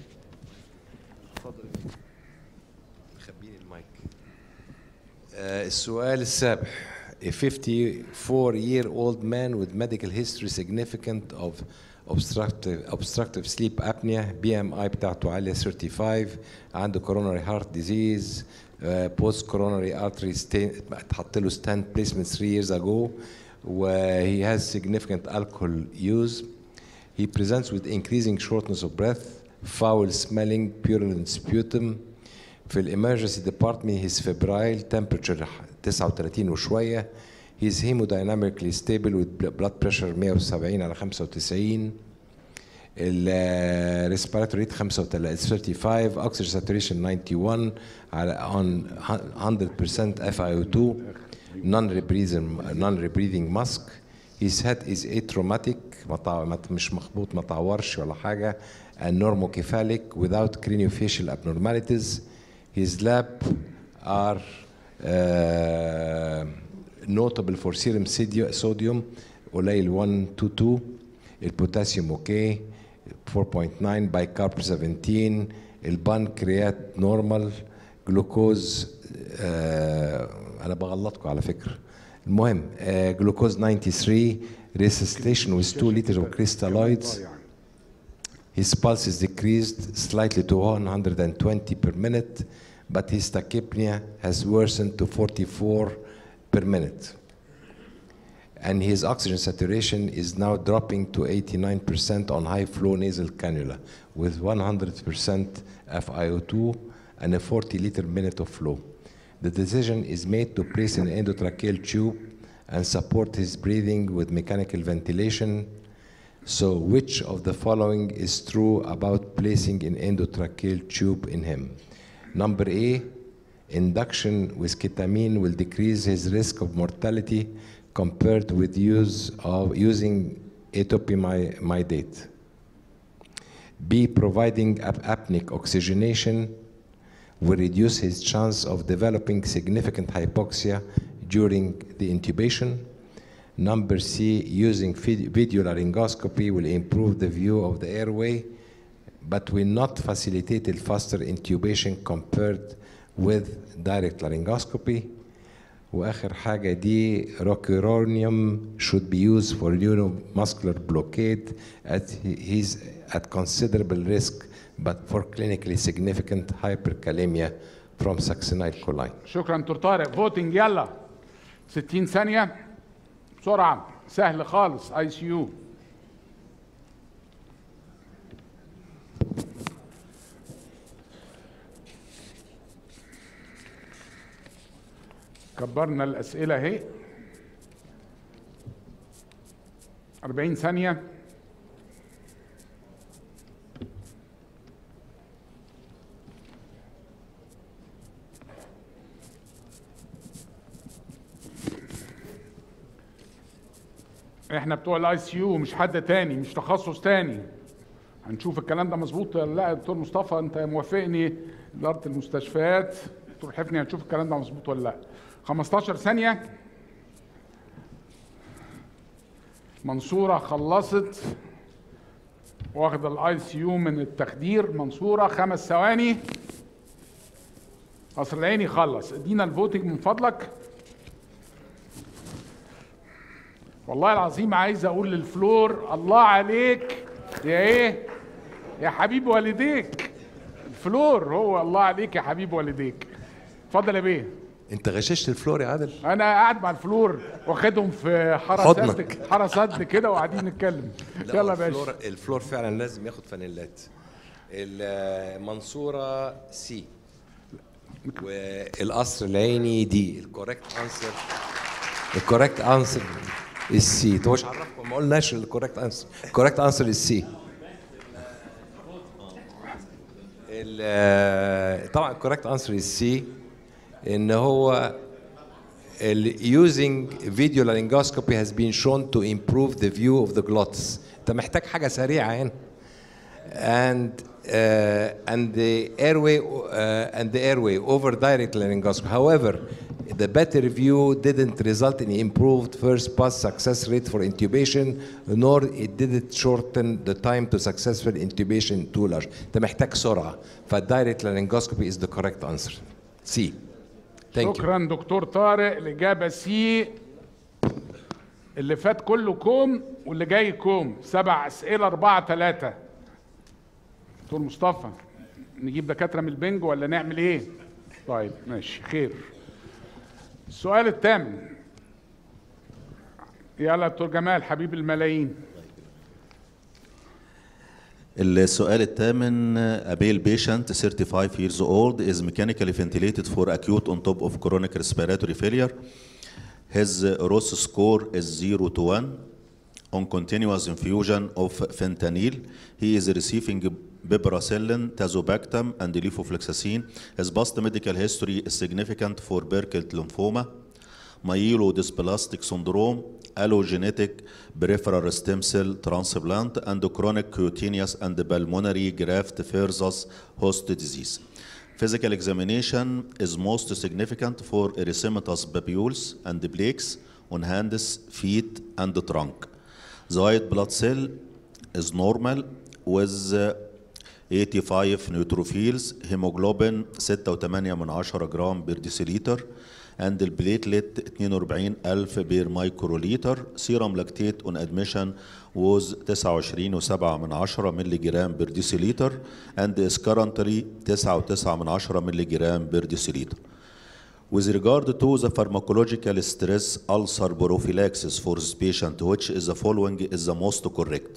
خبيني المايك آه، السؤال السابع A 54 year old man with medical history significant of obstructive obstructive sleep apnea BMI بتاعته عالية 35 عنده coronary heart disease uh, post coronary artery stent اتحط له stent placement 3 years ago و he has significant alcohol use he presents with increasing shortness of breath foul smelling purulent sputum في الامرجنسي ديبارتمنت هيز فبرايل تمبرتشر 39 وشويه هيز هيمودايناميكلي ستيبل وذ بلاد بريشر 170 على 95 الريسبيراتوري ريت 35 اوكسجين ساتوريشن 91 على on 100% FiO2 non rebreathing non rebreathing mask his head is atraumatic ما طع- ما- مش مخبوط ما تعورش ولا حاجه and normocephalic without craniofacial abnormalities his lab are uh, notable for serum sidio- sodium قليل 122 البوتاسيوم اوكي 4.9 بايكارب 17 البانكريات نورمال جلوكوز آه انا بغلطكم على فكره المهم آه جلوكوز 93 resuscitation with 2 liters of crystalloids His pulse is decreased slightly to 120 per minute, but his tachypnea has worsened to 44 per minute. And his oxygen saturation is now dropping to 89% on high flow nasal cannula with 100% FiO2 and a 40 liter minute of flow. The decision is made to place an endotracheal tube and support his breathing with mechanical ventilation so, which of the following is true about placing an endotracheal tube in him? Number A, induction with ketamine will decrease his risk of mortality compared with use of using etopiamidate. B, providing ap- apneic oxygenation will reduce his chance of developing significant hypoxia during the intubation. Number C, using vid- video laryngoscopy will improve the view of the airway, but will not facilitate a faster intubation compared with direct laryngoscopy. واخر حاجه دي rocuronium should be used for neuromuscular blockade at he's at considerable risk but for clinically significant hyperkalemia from succinyl coli. شكرا دكتور طارق فوتنج يلا 60 ثانيه بسرعه سهل خالص اي سي يو كبرنا الاسئله اهي 40 ثانيه احنا بتوع الاي سي يو مش حد تاني مش تخصص تاني هنشوف الكلام ده مظبوط ولا لا يا دكتور مصطفى انت موافقني اداره المستشفيات دكتور حفني هنشوف الكلام ده مظبوط ولا لا 15 ثانيه منصوره خلصت واخد الاي سي يو من التخدير منصوره خمس ثواني قصر العيني خلص ادينا الفوتنج من فضلك والله العظيم عايز اقول للفلور الله عليك يا ايه يا حبيب والديك الفلور هو الله عليك يا حبيب والديك اتفضل يا بيه انت غششت الفلور يا عادل انا قاعد مع الفلور واخدهم في حاره حضنك. سد حاره سد كده وقاعدين نتكلم لا، يلا يا الفلور باشا الفلور فعلا لازم ياخد فانيلات المنصوره سي والقصر العيني دي الكوريكت انسر الكوريكت انسر السي انتوا مش عرفكم ما قلناش الكوريكت انسر الكوريكت انسر السي طبعا الكوريكت انسر السي ان هو ال- using video laryngoscopy has been shown to improve the view of the glottis انت محتاج حاجه سريعه هنا and uh, and the airway uh, and the airway over direct laryngoscopy. However, the better view didn't result in improved first pass success rate for intubation, nor it didn't shorten the time to successful intubation too large. انت محتاج سرعه فالdirect laryngoscopy is the correct answer. C. Thank you. شكرا دكتور طارق الاجابه سي اللي فات كله كوم واللي جاي كوم سبع اسئله اربعه ثلاثه دكتور مصطفى نجيب دكاتره من البنج ولا نعمل ايه؟ طيب ماشي خير السؤال الثامن يلا دكتور جمال حبيب الملايين السؤال الثامن a male patient 35 years old is mechanically ventilated for acute on top of chronic respiratory failure. His ROS score is 0 to 1 on continuous infusion of fentanyl. He is receiving piperacillin, tazobactam, and levofloxacin. His past medical history is significant for Burkitt lymphoma, myelodysplastic syndrome, allogenetic peripheral stem cell transplant, and chronic cutaneous and pulmonary graft versus host disease. Physical examination is most significant for erythematous papules and plaques on hands, feet, and the trunk. The white blood cell is normal with uh, 85 neutrophils, hemoglobin 6.8 من 10 جرام بير ديسيليتر and البليتلت 42000 بير مايكروليتر سيرم لاكتيت on admission was 29.7 من 10 ملي جرام بير ديسيليتر and is currently 9.9 من 10 ملي جرام بير ديسيليتر With regard to the pharmacological stress ulcer prophylaxis for this patient, which is the following is the most correct?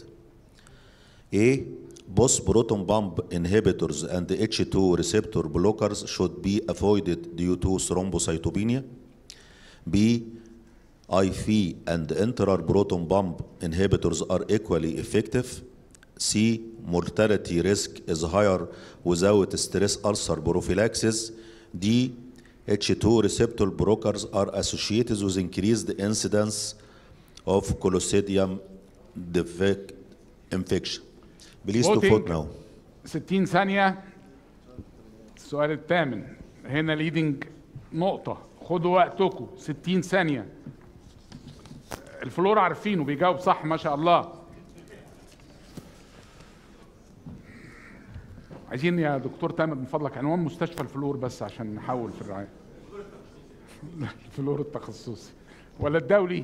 A. Both proton pump inhibitors and H2 receptor blockers should be avoided due to thrombocytopenia. B. IV and enteral proton pump inhibitors are equally effective. C. Mortality risk is higher without stress ulcer prophylaxis. D. H2 receptor blockers are associated with increased incidence of Clostridium difficile infection. Please to Voting. vote now. 60 ثانية السؤال الثامن هنا ليدنج نقطة خدوا وقتكم 60 ثانية الفلور عارفينه بيجاوب صح ما شاء الله عايزين يا دكتور تامر من فضلك عنوان مستشفى الفلور بس عشان نحول في الرعاية الفلور التخصصي ولا الدولي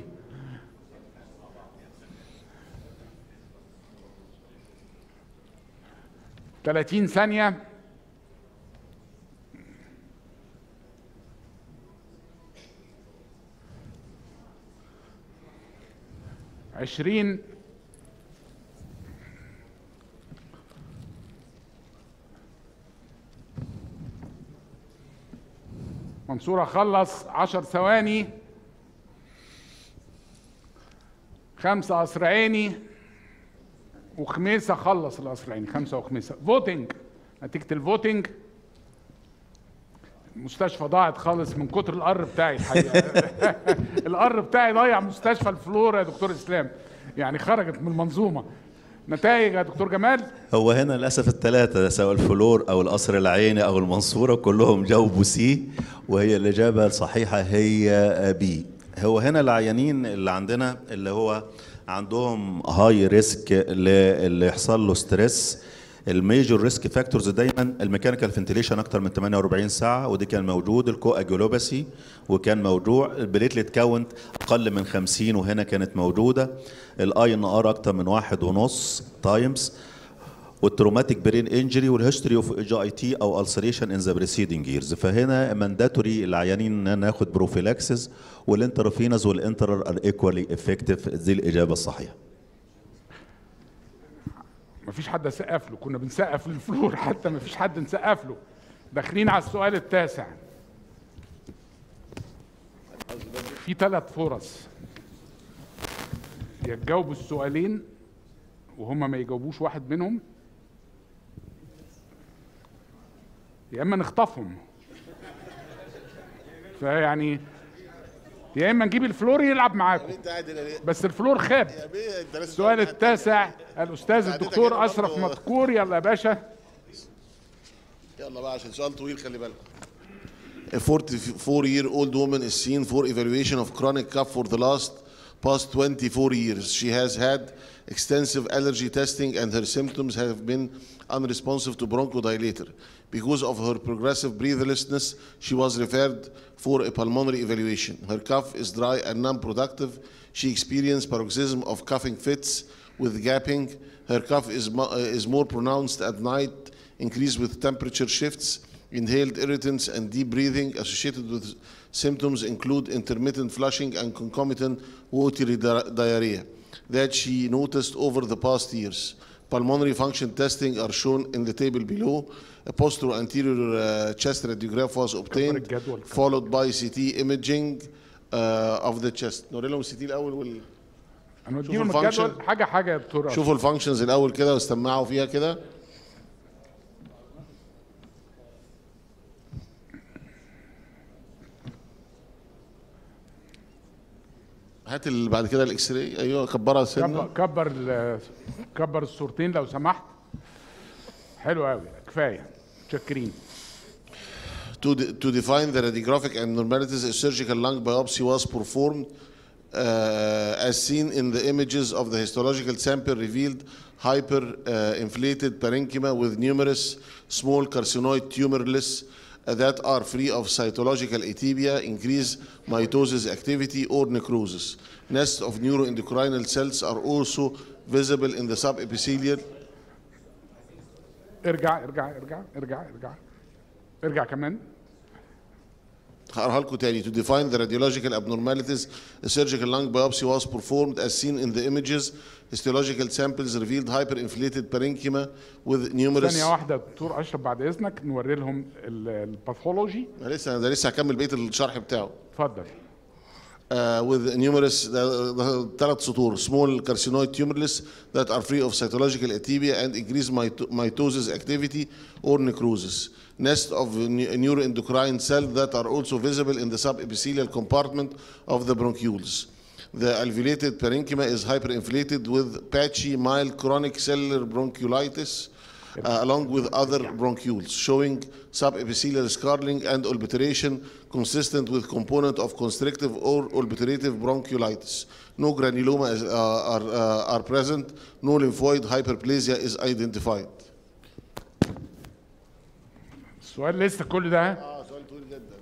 ثلاثين ثانية عشرين منصور خلص عشر ثواني خمسة قصر عيني وخميسة خلص القصر العيني خمسة وخميسة فوتنج نتيجة الفوتنج المستشفى ضاعت خالص من كتر القر بتاعي الحقيقة القر بتاعي ضيع مستشفى الفلورا يا دكتور اسلام يعني خرجت من المنظومة نتائج يا دكتور جمال هو هنا للاسف الثلاثه سواء الفلور او القصر العيني او المنصوره كلهم جاوبوا سي وهي الاجابه الصحيحه هي بي هو هنا العيانين اللي عندنا اللي هو عندهم هاي ريسك اللي يحصل له ستريس الميجور ريسك فاكتورز دايما الميكانيكال فنتيليشن اكتر من 48 ساعه ودي كان موجود الكواجولوباسي وكان موضوع البليتلت كاونت اقل من 50 وهنا كانت موجوده الاي ان ار اكتر من واحد ونص تايمز والتروماتيك برين انجري والهيستوري اوف جي اي تي او السريشن ان ذا بريسيدنج ييرز فهنا مانداتوري العيانين ان ناخد بروفيلاكسس والانترفينز والانترر ار ايكوالي افكتيف دي الاجابه الصحيحه مفيش حد سقف له كنا بنسقف للفلور حتى مفيش حد نسقف له داخلين على السؤال التاسع في ثلاث فرص يا تجاوبوا السؤالين وهما ما يجاوبوش واحد منهم يا اما نخطفهم فيعني يا اما نجيب الفلور يلعب معاكم انت قاعد هنا ليه؟ بس الفلور خاب يا بيه انت لازم السؤال التاسع الاستاذ قعدتك الدكتور هنا اشرف برضه. مذكور يلا يا باشا يلا بقى عشان سؤال طويل خلي بالك. A 44 year old woman is seen for evaluation of chronic cough for the last past 24 years. She has had extensive allergy testing and her symptoms have been unresponsive to bronchodilator. Because of her progressive breathlessness, she was referred for a pulmonary evaluation. Her cough is dry and non-productive. She experienced paroxysm of coughing fits with gapping. Her cough is, mo- uh, is more pronounced at night, increased with temperature shifts. Inhaled irritants and deep breathing associated with symptoms include intermittent flushing and concomitant watery di- diarrhea that she noticed over the past years. Pulmonary function testing are shown in the table below. A posterior anterior uh, chest radiograph was obtained, followed by CT imaging uh, of the chest. نوري لهم السي تي الاول وال هنوديهم شوفوا الفانكشن الجدول حاجه حاجه يا دكتور أشرف. شوفوا الفانكشنز الاول كده واستمعوا فيها كده هات اللي بعد كده الاكس راي ايوه كبرها سنه كبر كبر ال- كبر الصورتين لو سمحت حلو قوي كفايه متشكرين To, de- to define the radiographic abnormalities, a surgical lung biopsy was performed uh, as seen in the images of the histological sample revealed hyperinflated parenchyma with numerous small carcinoid tumorless uh, that are free of cytological atypia, increased mitosis activity, or necrosis. Nests of neuroendocrinal cells are also visible in the subepithelial ارجع ارجع ارجع ارجع ارجع ارجع كمان هقراها لكم تاني to define the radiological abnormalities a surgical lung biopsy was performed as seen in the images histological samples revealed hyperinflated parenchyma with numerous ثانيه واحده يا دكتور اشرف بعد اذنك نوري لهم ال- الباثولوجي أنا لسه ده لسه هكمل بقيه الشرح بتاعه اتفضل uh, with numerous ثلاث سطور small carcinoid tumorless that are free of cytological atypia and increased mito- mitosis activity or necrosis. Nest of ne- neuroendocrine cells that are also visible in the subepithelial compartment of the bronchioles. The alveolated parenchyma is hyperinflated with patchy mild chronic cellular bronchiolitis uh, along with other bronchioles, showing subepithelial scarring and obliteration consistent with component of constrictive or obliterative bronchiolitis. No granuloma is, uh, are, uh, are present. No lymphoid hyperplasia is identified. السؤال لسه كل ده اه سؤال طويل جدا.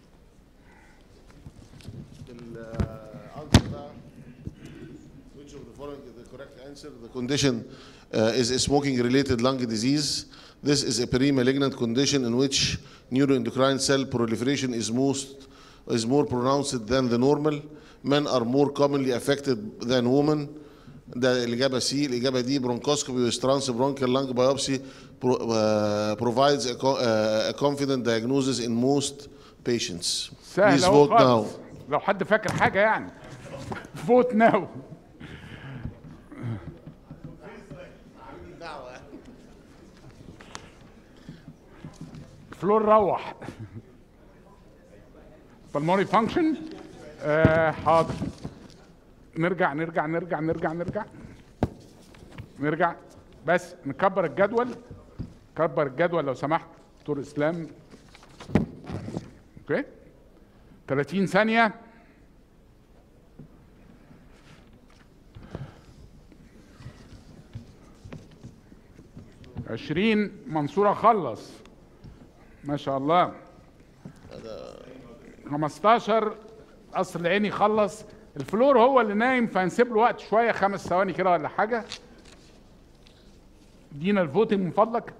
الانسر بقى which of the following is the correct answer? The condition uh, is a smoking-related lung disease. This is a pre-malignant condition in which neuroendocrine cell proliferation is most is more pronounced than the normal. Men are more commonly affected than women. ده الإجابة سي، الإجابة دي bronchoscopy with transbronchial lung biopsy pro, uh, provides a, co- uh, a confident diagnosis in most patients. سهل Please اهو vote now. خالص لو حد فاكر حاجه يعني فوت ناو فلور روح بالموني فانكشن آه حاضر نرجع نرجع نرجع نرجع نرجع نرجع بس نكبر الجدول كبر الجدول لو سمحت دكتور اسلام اوكي 30 ثانية عشرين منصورة خلص ما شاء الله 15 قصر العيني خلص الفلور هو اللي نايم فهنسيب له وقت شوية خمس ثواني كده ولا حاجة دينا الفوتنج من فضلك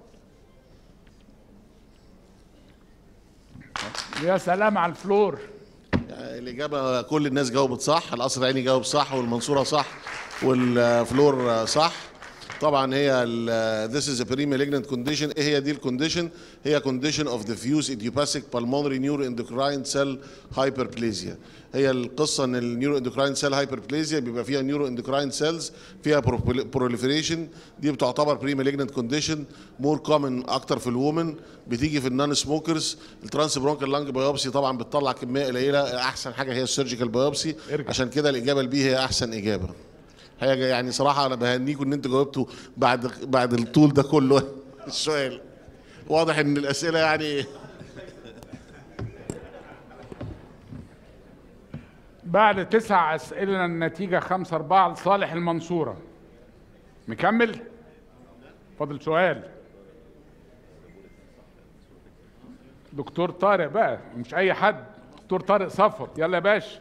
يا سلام على الفلور يعني الإجابة كل الناس جاوبت صح، القصر العيني جاوب صح والمنصورة صح والفلور صح. طبعا هي ال- this is a pre-malignant condition ايه هي دي الكونديشن هي condition of diffuse idiopathic pulmonary neuroendocrine cell hyperplasia هي القصه ان النيورو cell hyperplasia بيبقى فيها neuroendocrine cells فيها proliferation دي بتعتبر pre-malignant condition more common اكتر في الومن بتيجي في النون سموكرز الترانس برونكال لانج بايوبسي طبعا بتطلع كميه قليله احسن حاجه هي السيرجيكال بايوبسي عشان كده الاجابه البي هي احسن اجابه حاجه يعني صراحه انا بهنيكم ان انتوا جاوبتوا بعد بعد الطول ده كله السؤال واضح ان الاسئله يعني بعد تسع أسئلة النتيجة خمسة أربعة لصالح المنصورة مكمل؟ فاضل سؤال دكتور طارق بقى مش أي حد دكتور طارق صفوت يلا يا باشا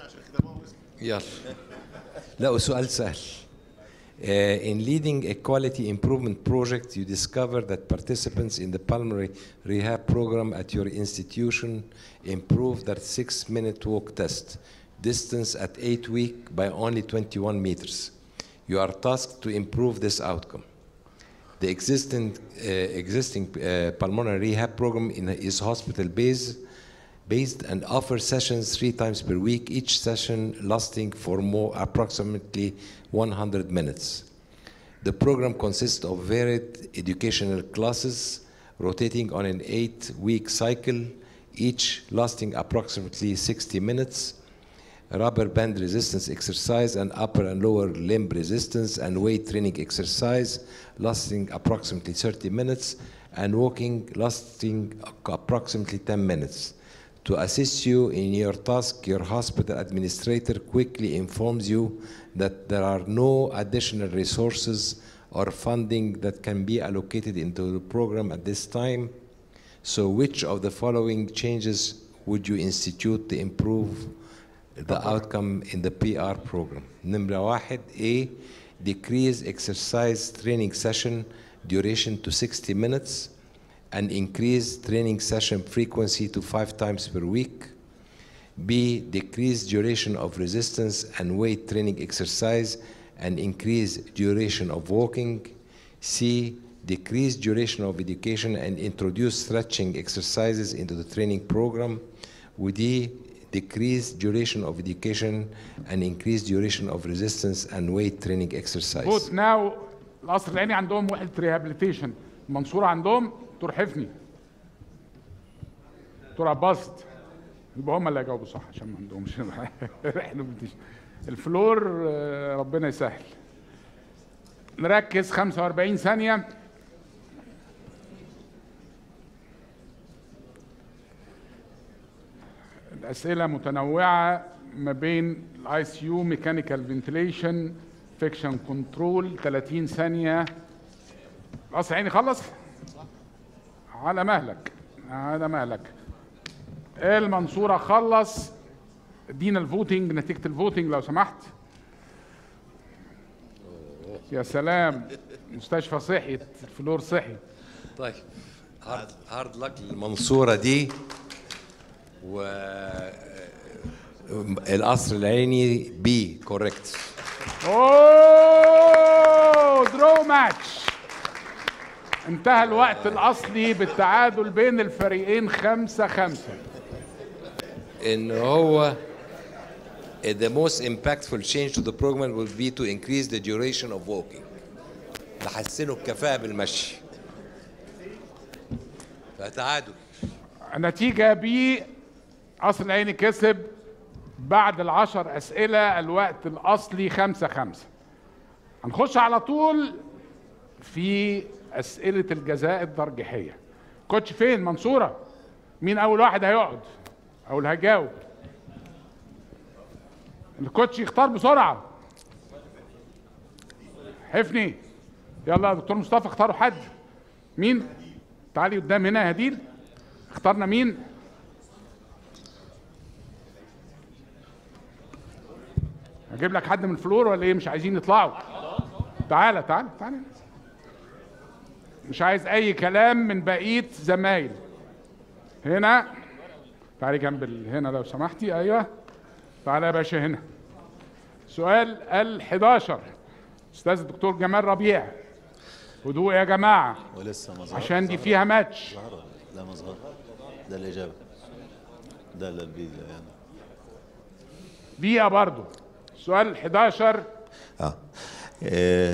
يلا لا سؤال سهل Uh, in leading a quality improvement project, you discovered that participants in the pulmonary rehab program at your institution improved their six minute walk test distance at eight week by only 21 meters. You are tasked to improve this outcome. The existing, uh, existing uh, pulmonary rehab program in, is hospital based, based and offers sessions three times per week, each session lasting for more approximately 100 minutes. The program consists of varied educational classes rotating on an eight week cycle, each lasting approximately 60 minutes rubber band resistance exercise and upper and lower limb resistance and weight training exercise lasting approximately 30 minutes and walking lasting approximately 10 minutes. To assist you in your task, your hospital administrator quickly informs you that there are no additional resources or funding that can be allocated into the program at this time. So which of the following changes would you institute to improve the outcome in the PR program. نمرة واحد A decrease exercise training session duration to 60 minutes and increase training session frequency to five times per week. B decrease duration of resistance and weight training exercise and increase duration of walking. C decrease duration of education and introduce stretching exercises into the training program. ودي decrease duration of education and increase duration of resistance and weight training exercise. فوت ناو القصر العيني عندهم وحده ريهابيليتيشن المنصوره عندهم دكتور حفني دكتور عباست يبقى هم اللي هيجاوبوا صح عشان ما عندهمش احنا بنتش الفلور آه، ربنا يسهل نركز 45 ثانيه الاسئله متنوعه ما بين الاي سي يو ميكانيكال فنتيليشن فيكشن كنترول 30 ثانيه قصر عيني خلص على مهلك على مهلك المنصوره خلص ادينا الفوتنج نتيجه الفوتنج لو سمحت يا سلام مستشفى صحي الفلور صحي طيب هارد هارد لك للمنصوره دي و القصر العيني بي كوريكت اوه درو ماتش انتهى الوقت الاصلي بالتعادل بين الفريقين خمسة خمسة ان هو the most impactful change to the program will be to increase the duration of walking تحسنوا الكفاءة بالمشي فتعادل النتيجة بي قصر العيني كسب بعد العشر أسئلة الوقت الأصلي خمسة خمسة هنخش على طول في أسئلة الجزاء الترجيحية كوتش فين منصورة مين أول واحد هيقعد أو اللي هيجاوب الكوتش يختار بسرعة حفني يلا يا دكتور مصطفى اختاروا حد مين تعالي قدام هنا يا هديل اخترنا مين اجيب لك حد من الفلور ولا ايه مش عايزين يطلعوا تعالى تعالى تعالى مش عايز اي كلام من بقيه زمايل هنا تعالي جنب ال- هنا لو سمحتي ايوه تعالى يا باشا هنا سؤال ال 11 استاذ الدكتور جمال ربيع هدوء يا جماعه ولسه ما ظهر عشان دي فيها ماتش ظهر لا ما ظهر ده الإجابة ده اللي البي يعني دقيقه برضو سؤال 11 اه Uh,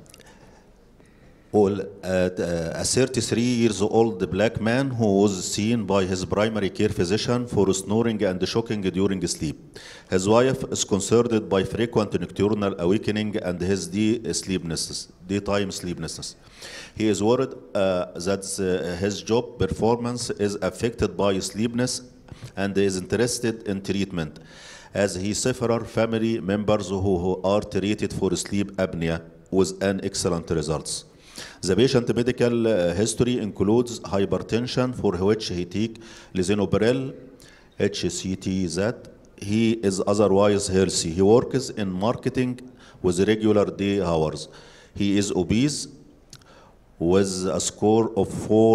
all, uh, a 33 years old black man who was seen by his primary care physician for snoring and shocking during sleep. His wife is concerned by frequent nocturnal awakening and his day sleeplessness, daytime sleeplessness. He is worried uh, that uh, his job performance is affected by sleepiness and is interested in treatment as he several family members who, who are treated for sleep apnea with an excellent results. The patient medical uh, history includes hypertension for which he take lisinopril, HCTZ. He is otherwise healthy. He works in marketing with regular day hours. He is obese with a score of four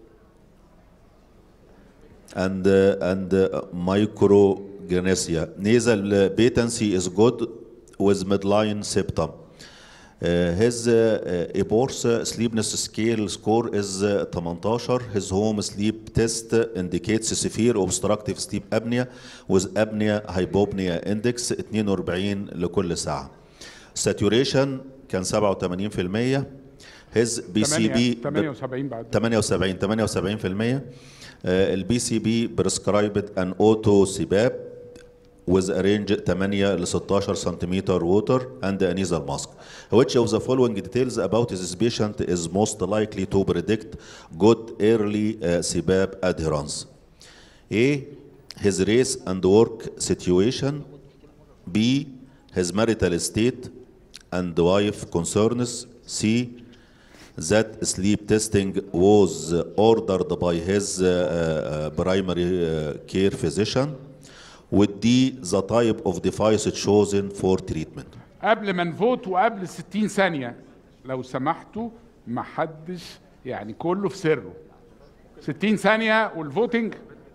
and uh, and uh, microgenesia. Nasal uh, patency is good with midline septum. Uh, his uh, uh, Epworth sleepiness scale score is uh, 18. His home sleep test indicates severe obstructive sleep apnea with apnea hypopnea index 42 لكل ساعة. Saturation كان 87%. His BCB 78 بعد 78 78% البي سي بي بريسكرايبد ان اوتو سباب with a range 8 ل 16 سنتيمتر water and a nasal mask. Which of the following details about this patient is most likely to predict good early uh, CPAP adherence? A. His race and work situation. B. His marital state and wife concerns. C that sleep testing was ordered by his uh, uh, primary uh, care physician would be the type of device chosen for treatment. قبل ما نفوت وقبل 60 ثانيه لو سمحتوا ما حدش يعني كله في سره 60 ثانيه والفوتنج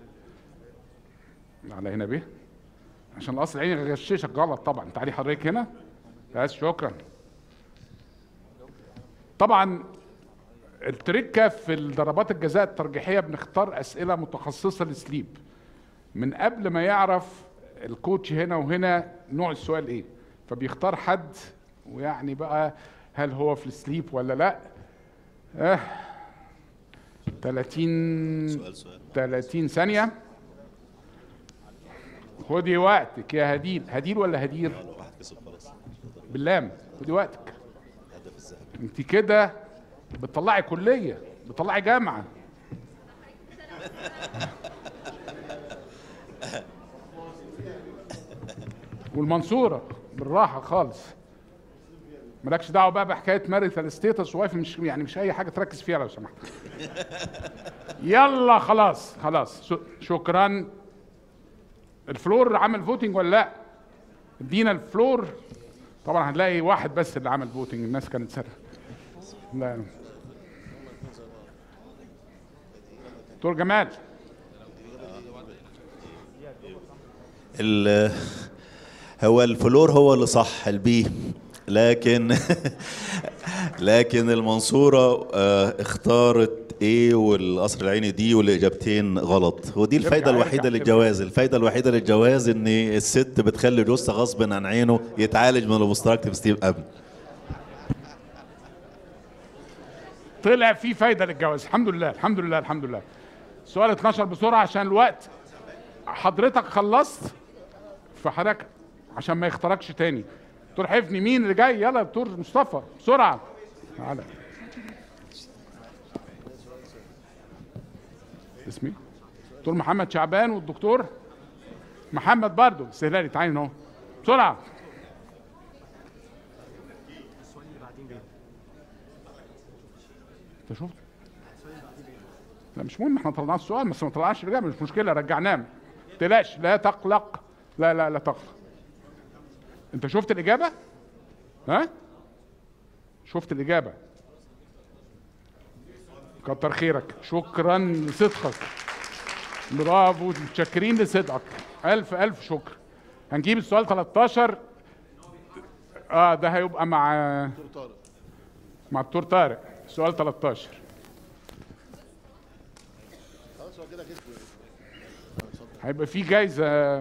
على هنا بيه عشان القصر العيني غششك غلط طبعا تعالي حضرتك هنا بس شكرا طبعا التركه في الضربات الجزاء الترجيحيه بنختار اسئله متخصصه للسليب من قبل ما يعرف الكوتش هنا وهنا نوع السؤال ايه فبيختار حد ويعني بقى هل هو في السليب ولا لا اه 30 30 ثانيه خدي وقتك يا هديل هديل ولا هدير باللام خدي وقتك انت كده بتطلعي كليه بتطلعي جامعه والمنصوره بالراحه خالص مالكش دعوه بقى بحكايه ماريتال ستيتس وايف مش يعني مش اي حاجه تركز فيها لو سمحت يلا خلاص خلاص ش- شكرا الفلور عمل فوتنج ولا لا ادينا الفلور طبعا هنلاقي واحد بس اللي عمل فوتنج الناس كانت سرقه لا دكتور جمال ال- هو الفلور هو اللي صح البي لكن لكن المنصورة آه، اختارت ايه والقصر العيني دي والاجابتين غلط ودي يرجع- الفايدة يرجع الوحيدة كده. للجواز الفايدة الوحيدة للجواز ان الست بتخلي جوزها غصب عن عينه يتعالج من الاوبستراكتيف ستيف قبل طلع في فايده للجواز الحمد لله الحمد لله الحمد لله سؤال 12 بسرعه عشان الوقت حضرتك خلصت فحضرتك عشان ما يخترقش تاني دكتور حفني مين اللي جاي يلا يا دكتور مصطفى بسرعه تعالى اسمي دكتور محمد شعبان والدكتور محمد برضو استهلالي تعالي اهو بسرعه انت شفت لا مش مهم احنا طلعناه السؤال بس ما طلعناش الاجابه مش مشكله رجعناه ما تقلقش لا تقلق لا لا لا تقلق انت شفت الاجابه ها شفت الاجابه كتر خيرك شكرا لصدقك برافو متشكرين لصدقك الف الف شكر هنجيب السؤال 13 اه ده هيبقى مع مع الدكتور طارق سؤال 13 هيبقى في جايزه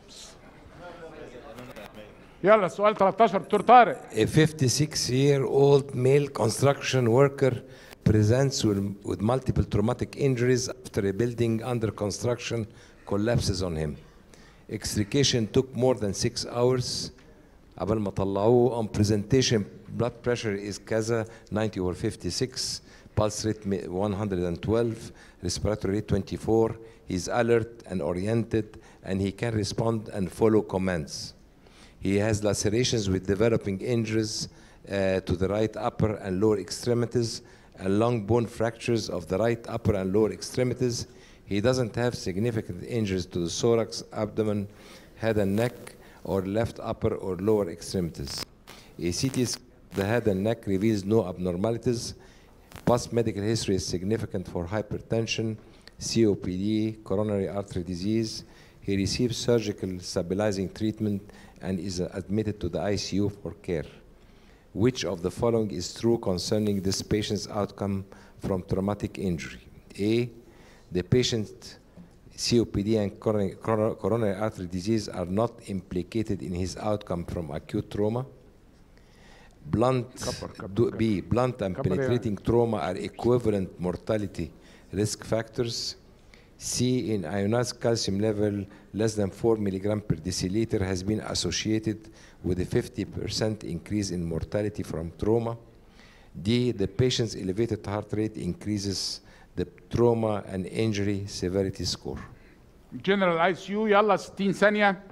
يلا سؤال 13 دكتور طارق A 56-year-old male construction worker presents with, with multiple traumatic injuries after a building under construction collapses on him. Extrication took more than six hours. قبل ما طلعوه on presentation blood pressure is كذا 90 over 56 pulse rate mi- 112 respiratory rate 24 he's alert and oriented and he can respond and follow commands he has lacerations with developing injuries uh, to the right upper and lower extremities and long bone fractures of the right upper and lower extremities. He doesn't have significant injuries to the thorax, abdomen, head and neck, or left upper or lower extremities. A CT scan of the head and neck reveals no abnormalities. Past medical history is significant for hypertension, COPD, coronary artery disease. He receives surgical stabilizing treatment and is admitted to the ICU for care. Which of the following is true concerning this patient's outcome from traumatic injury? A. The patient COPD and coronary, coronary coronary artery disease are not implicated in his outcome from acute trauma. Blunt, do- B. Blunt and كبر يعني. penetrating trauma are equivalent mortality risk factors. C. In ionized calcium level less than 4 milligram per deciliter has been associated with a 50% increase in mortality from trauma. D. The patient's elevated heart rate increases the trauma and injury severity score. جنرال اي سي يو يلا 60 ثانيه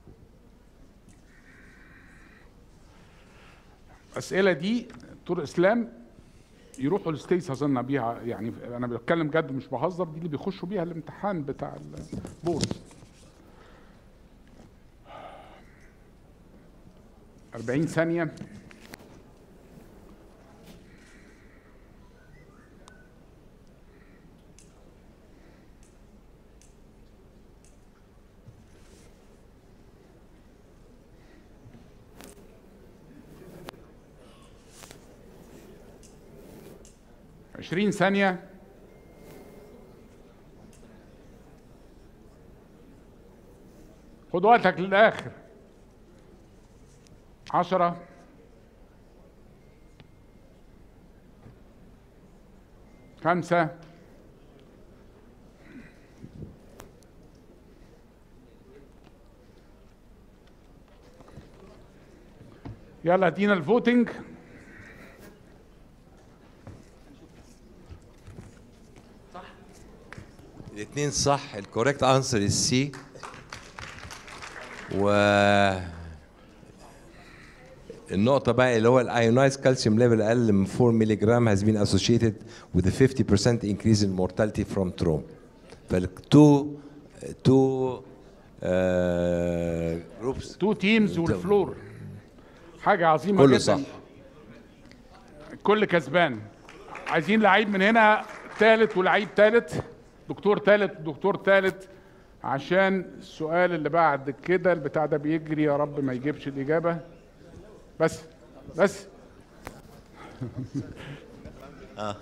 الاسئله دي دكتور اسلام يروحوا الستيتس اظن بيها يعني انا بتكلم جد مش بهزر دي اللي بيخشوا بيها الامتحان بتاع البورد 40 ثانيه عشرين ثانية خد وقتك للآخر عشرة خمسة يلا ادينا الفوتنج الاثنين صح الكوريكت انسر السي و النقطة بقى اللي هو الايونايز كالسيوم ليفل اقل من 4 مللي جرام has been associated with a 50% increase in mortality from trauma. فالتو تو جروبس تو تيمز والفلور حاجة عظيمة كله جدا صح. كل كسبان عايزين لعيب من هنا ثالث ولعيب ثالث دكتور ثالث دكتور ثالث عشان السؤال اللي بعد كده البتاع ده بيجري يا رب ما يجيبش الإجابة بس بس آه.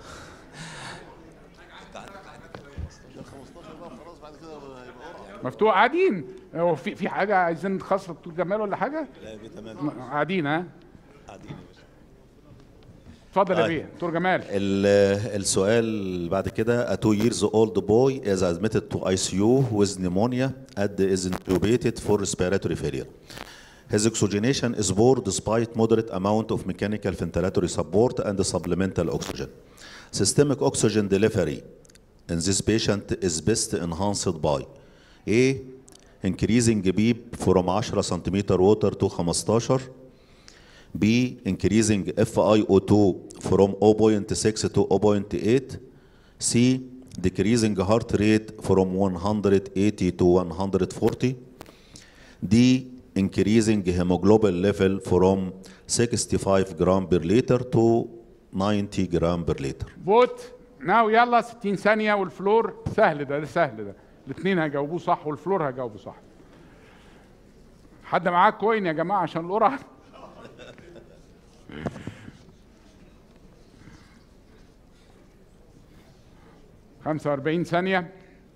مفتوح قاعدين هو في في حاجة عايزين خاصة دكتور جمال ولا حاجة؟ لا تمام قاعدين ها؟ قاعدين اتفضل يا طيب. بيه دكتور جمال ال- السؤال اللي بعد كده a two years old boy is admitted to ICU with pneumonia and is intubated for respiratory failure. His oxygenation is poor despite moderate amount of mechanical ventilatory support and supplemental oxygen. Systemic oxygen delivery in this patient is best enhanced by A. Increasing beep from 10 centimeter water to 15 B. Increasing FiO2 from 0.6 to 0.8. C. Decreasing heart rate from 180 to 140. D. Increasing hemoglobin level from 65 gram per liter to 90 gram per liter. فوت ناو يلا 60 ثانية والفلور سهل ده ده سهل ده الاثنين هيجاوبوه صح والفلور هيجاوبه صح حد معاه كوين يا جماعة عشان القرعة 45 ثانية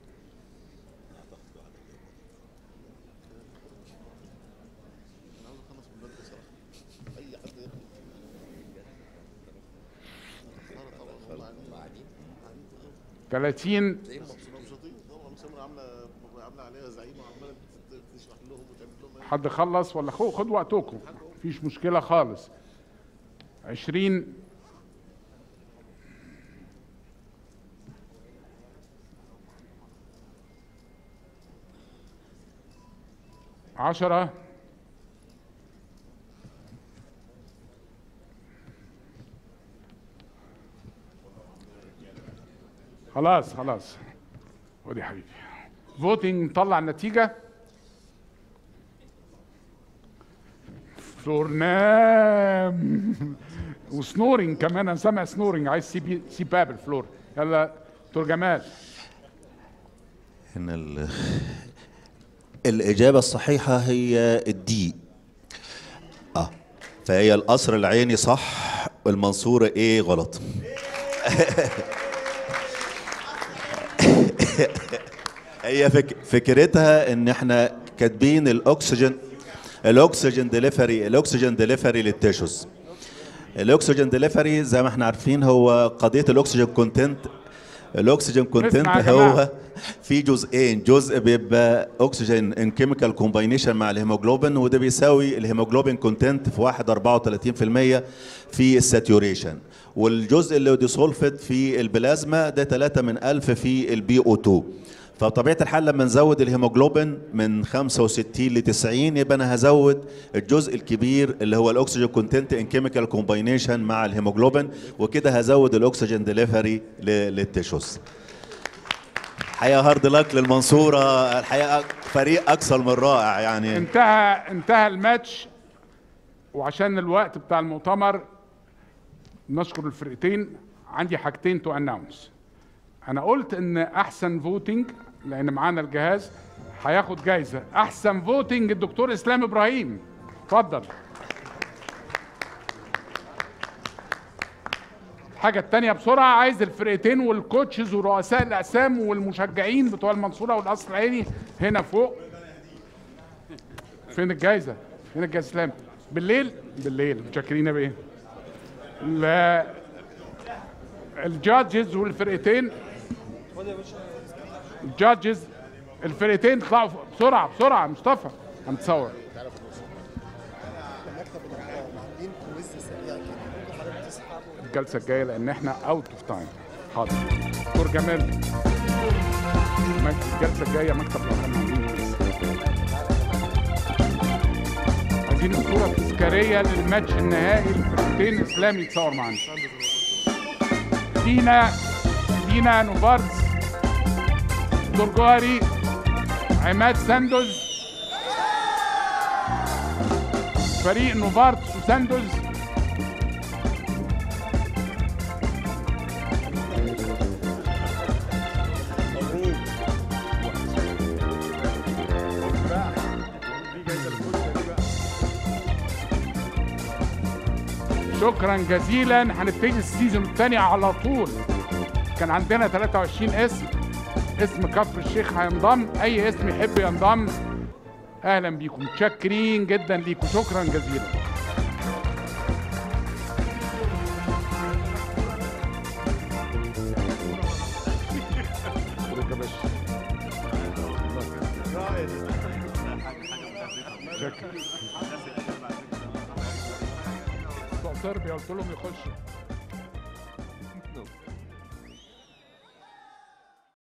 ثلاثين حد خلص ولا خو خد وقتكم مفيش مشكلة خالص عشرين عشرة خلاص خلاص خد يا حبيبي فوتنج نطلع النتيجة فلور نام وسنورنج كمان انا سامع سنورنج عايز سي بي سي باب الفلور يلا دكتور جمال ان ال... الإجابة الصحيحة هي الدي اه فهي القصر العيني صح والمنصورة ايه غلط هي فك... فكرتها ان احنا كاتبين الاكسجين الاكسجين ديليفري الاكسجين ديليفري للتيشوز الاكسجين ديليفري زي ما احنا عارفين هو قضيه الاكسجين كونتنت الاكسجين كونتنت اسمع يا هو جماعة. في جزئين جزء بيبقى اكسجين ان كيميكال كومباينيشن مع الهيموجلوبين وده بيساوي الهيموجلوبين كونتنت في 1 34% في الساتوريشن والجزء اللي ديسولفد في البلازما ده 3 من 1000 في البي او 2 فبطبيعه الحال لما نزود الهيموجلوبين من 65 ل 90 يبقى انا هزود الجزء الكبير اللي هو الاكسجين كونتنت ان كيميكال كومباينيشن مع الهيموجلوبين وكده هزود الاكسجين ديليفري للتيشوز الحقيقه هارد لك للمنصوره الحقيقه فريق اكثر من رائع يعني انتهى انتهى الماتش وعشان الوقت بتاع المؤتمر نشكر الفرقتين عندي حاجتين تو اناونس انا قلت ان احسن فوتنج لان معانا الجهاز هياخد جايزه احسن فوتنج الدكتور اسلام ابراهيم اتفضل الحاجة التانية بسرعة عايز الفرقتين والكوتشز ورؤساء الأقسام والمشجعين بتوع المنصورة والقصر العيني هنا فوق فين الجايزة؟ فين الجايزة اسلام؟ بالليل؟ بالليل متشكرين يا بيه لا الجادجز والفرقتين الجادجز الفرقتين اطلعوا فوق. بسرعة بسرعة مصطفى هنتصور الجلسة الجاية لأن احنا اوت اوف تايم حاضر دكتور جمال مك- الجلسة الجاية مكتب الأرقام عاملين عايزين صورة تذكارية للماتش النهائي الفرقتين إسلام يتصور معانا دينا دينا نوفارتس دكتور جوهري عماد ساندوز فريق نوفارتس وساندوز شكرا جزيلا هنبتدي السيزون الثاني على طول كان عندنا 23 اسم اسم كفر الشيخ هينضم اي اسم يحب ينضم اهلا بيكم متشكرين جدا ليكم شكرا جزيلا مبروك يا باشا. شكرا بتوع صربيا قلت لهم يخشوا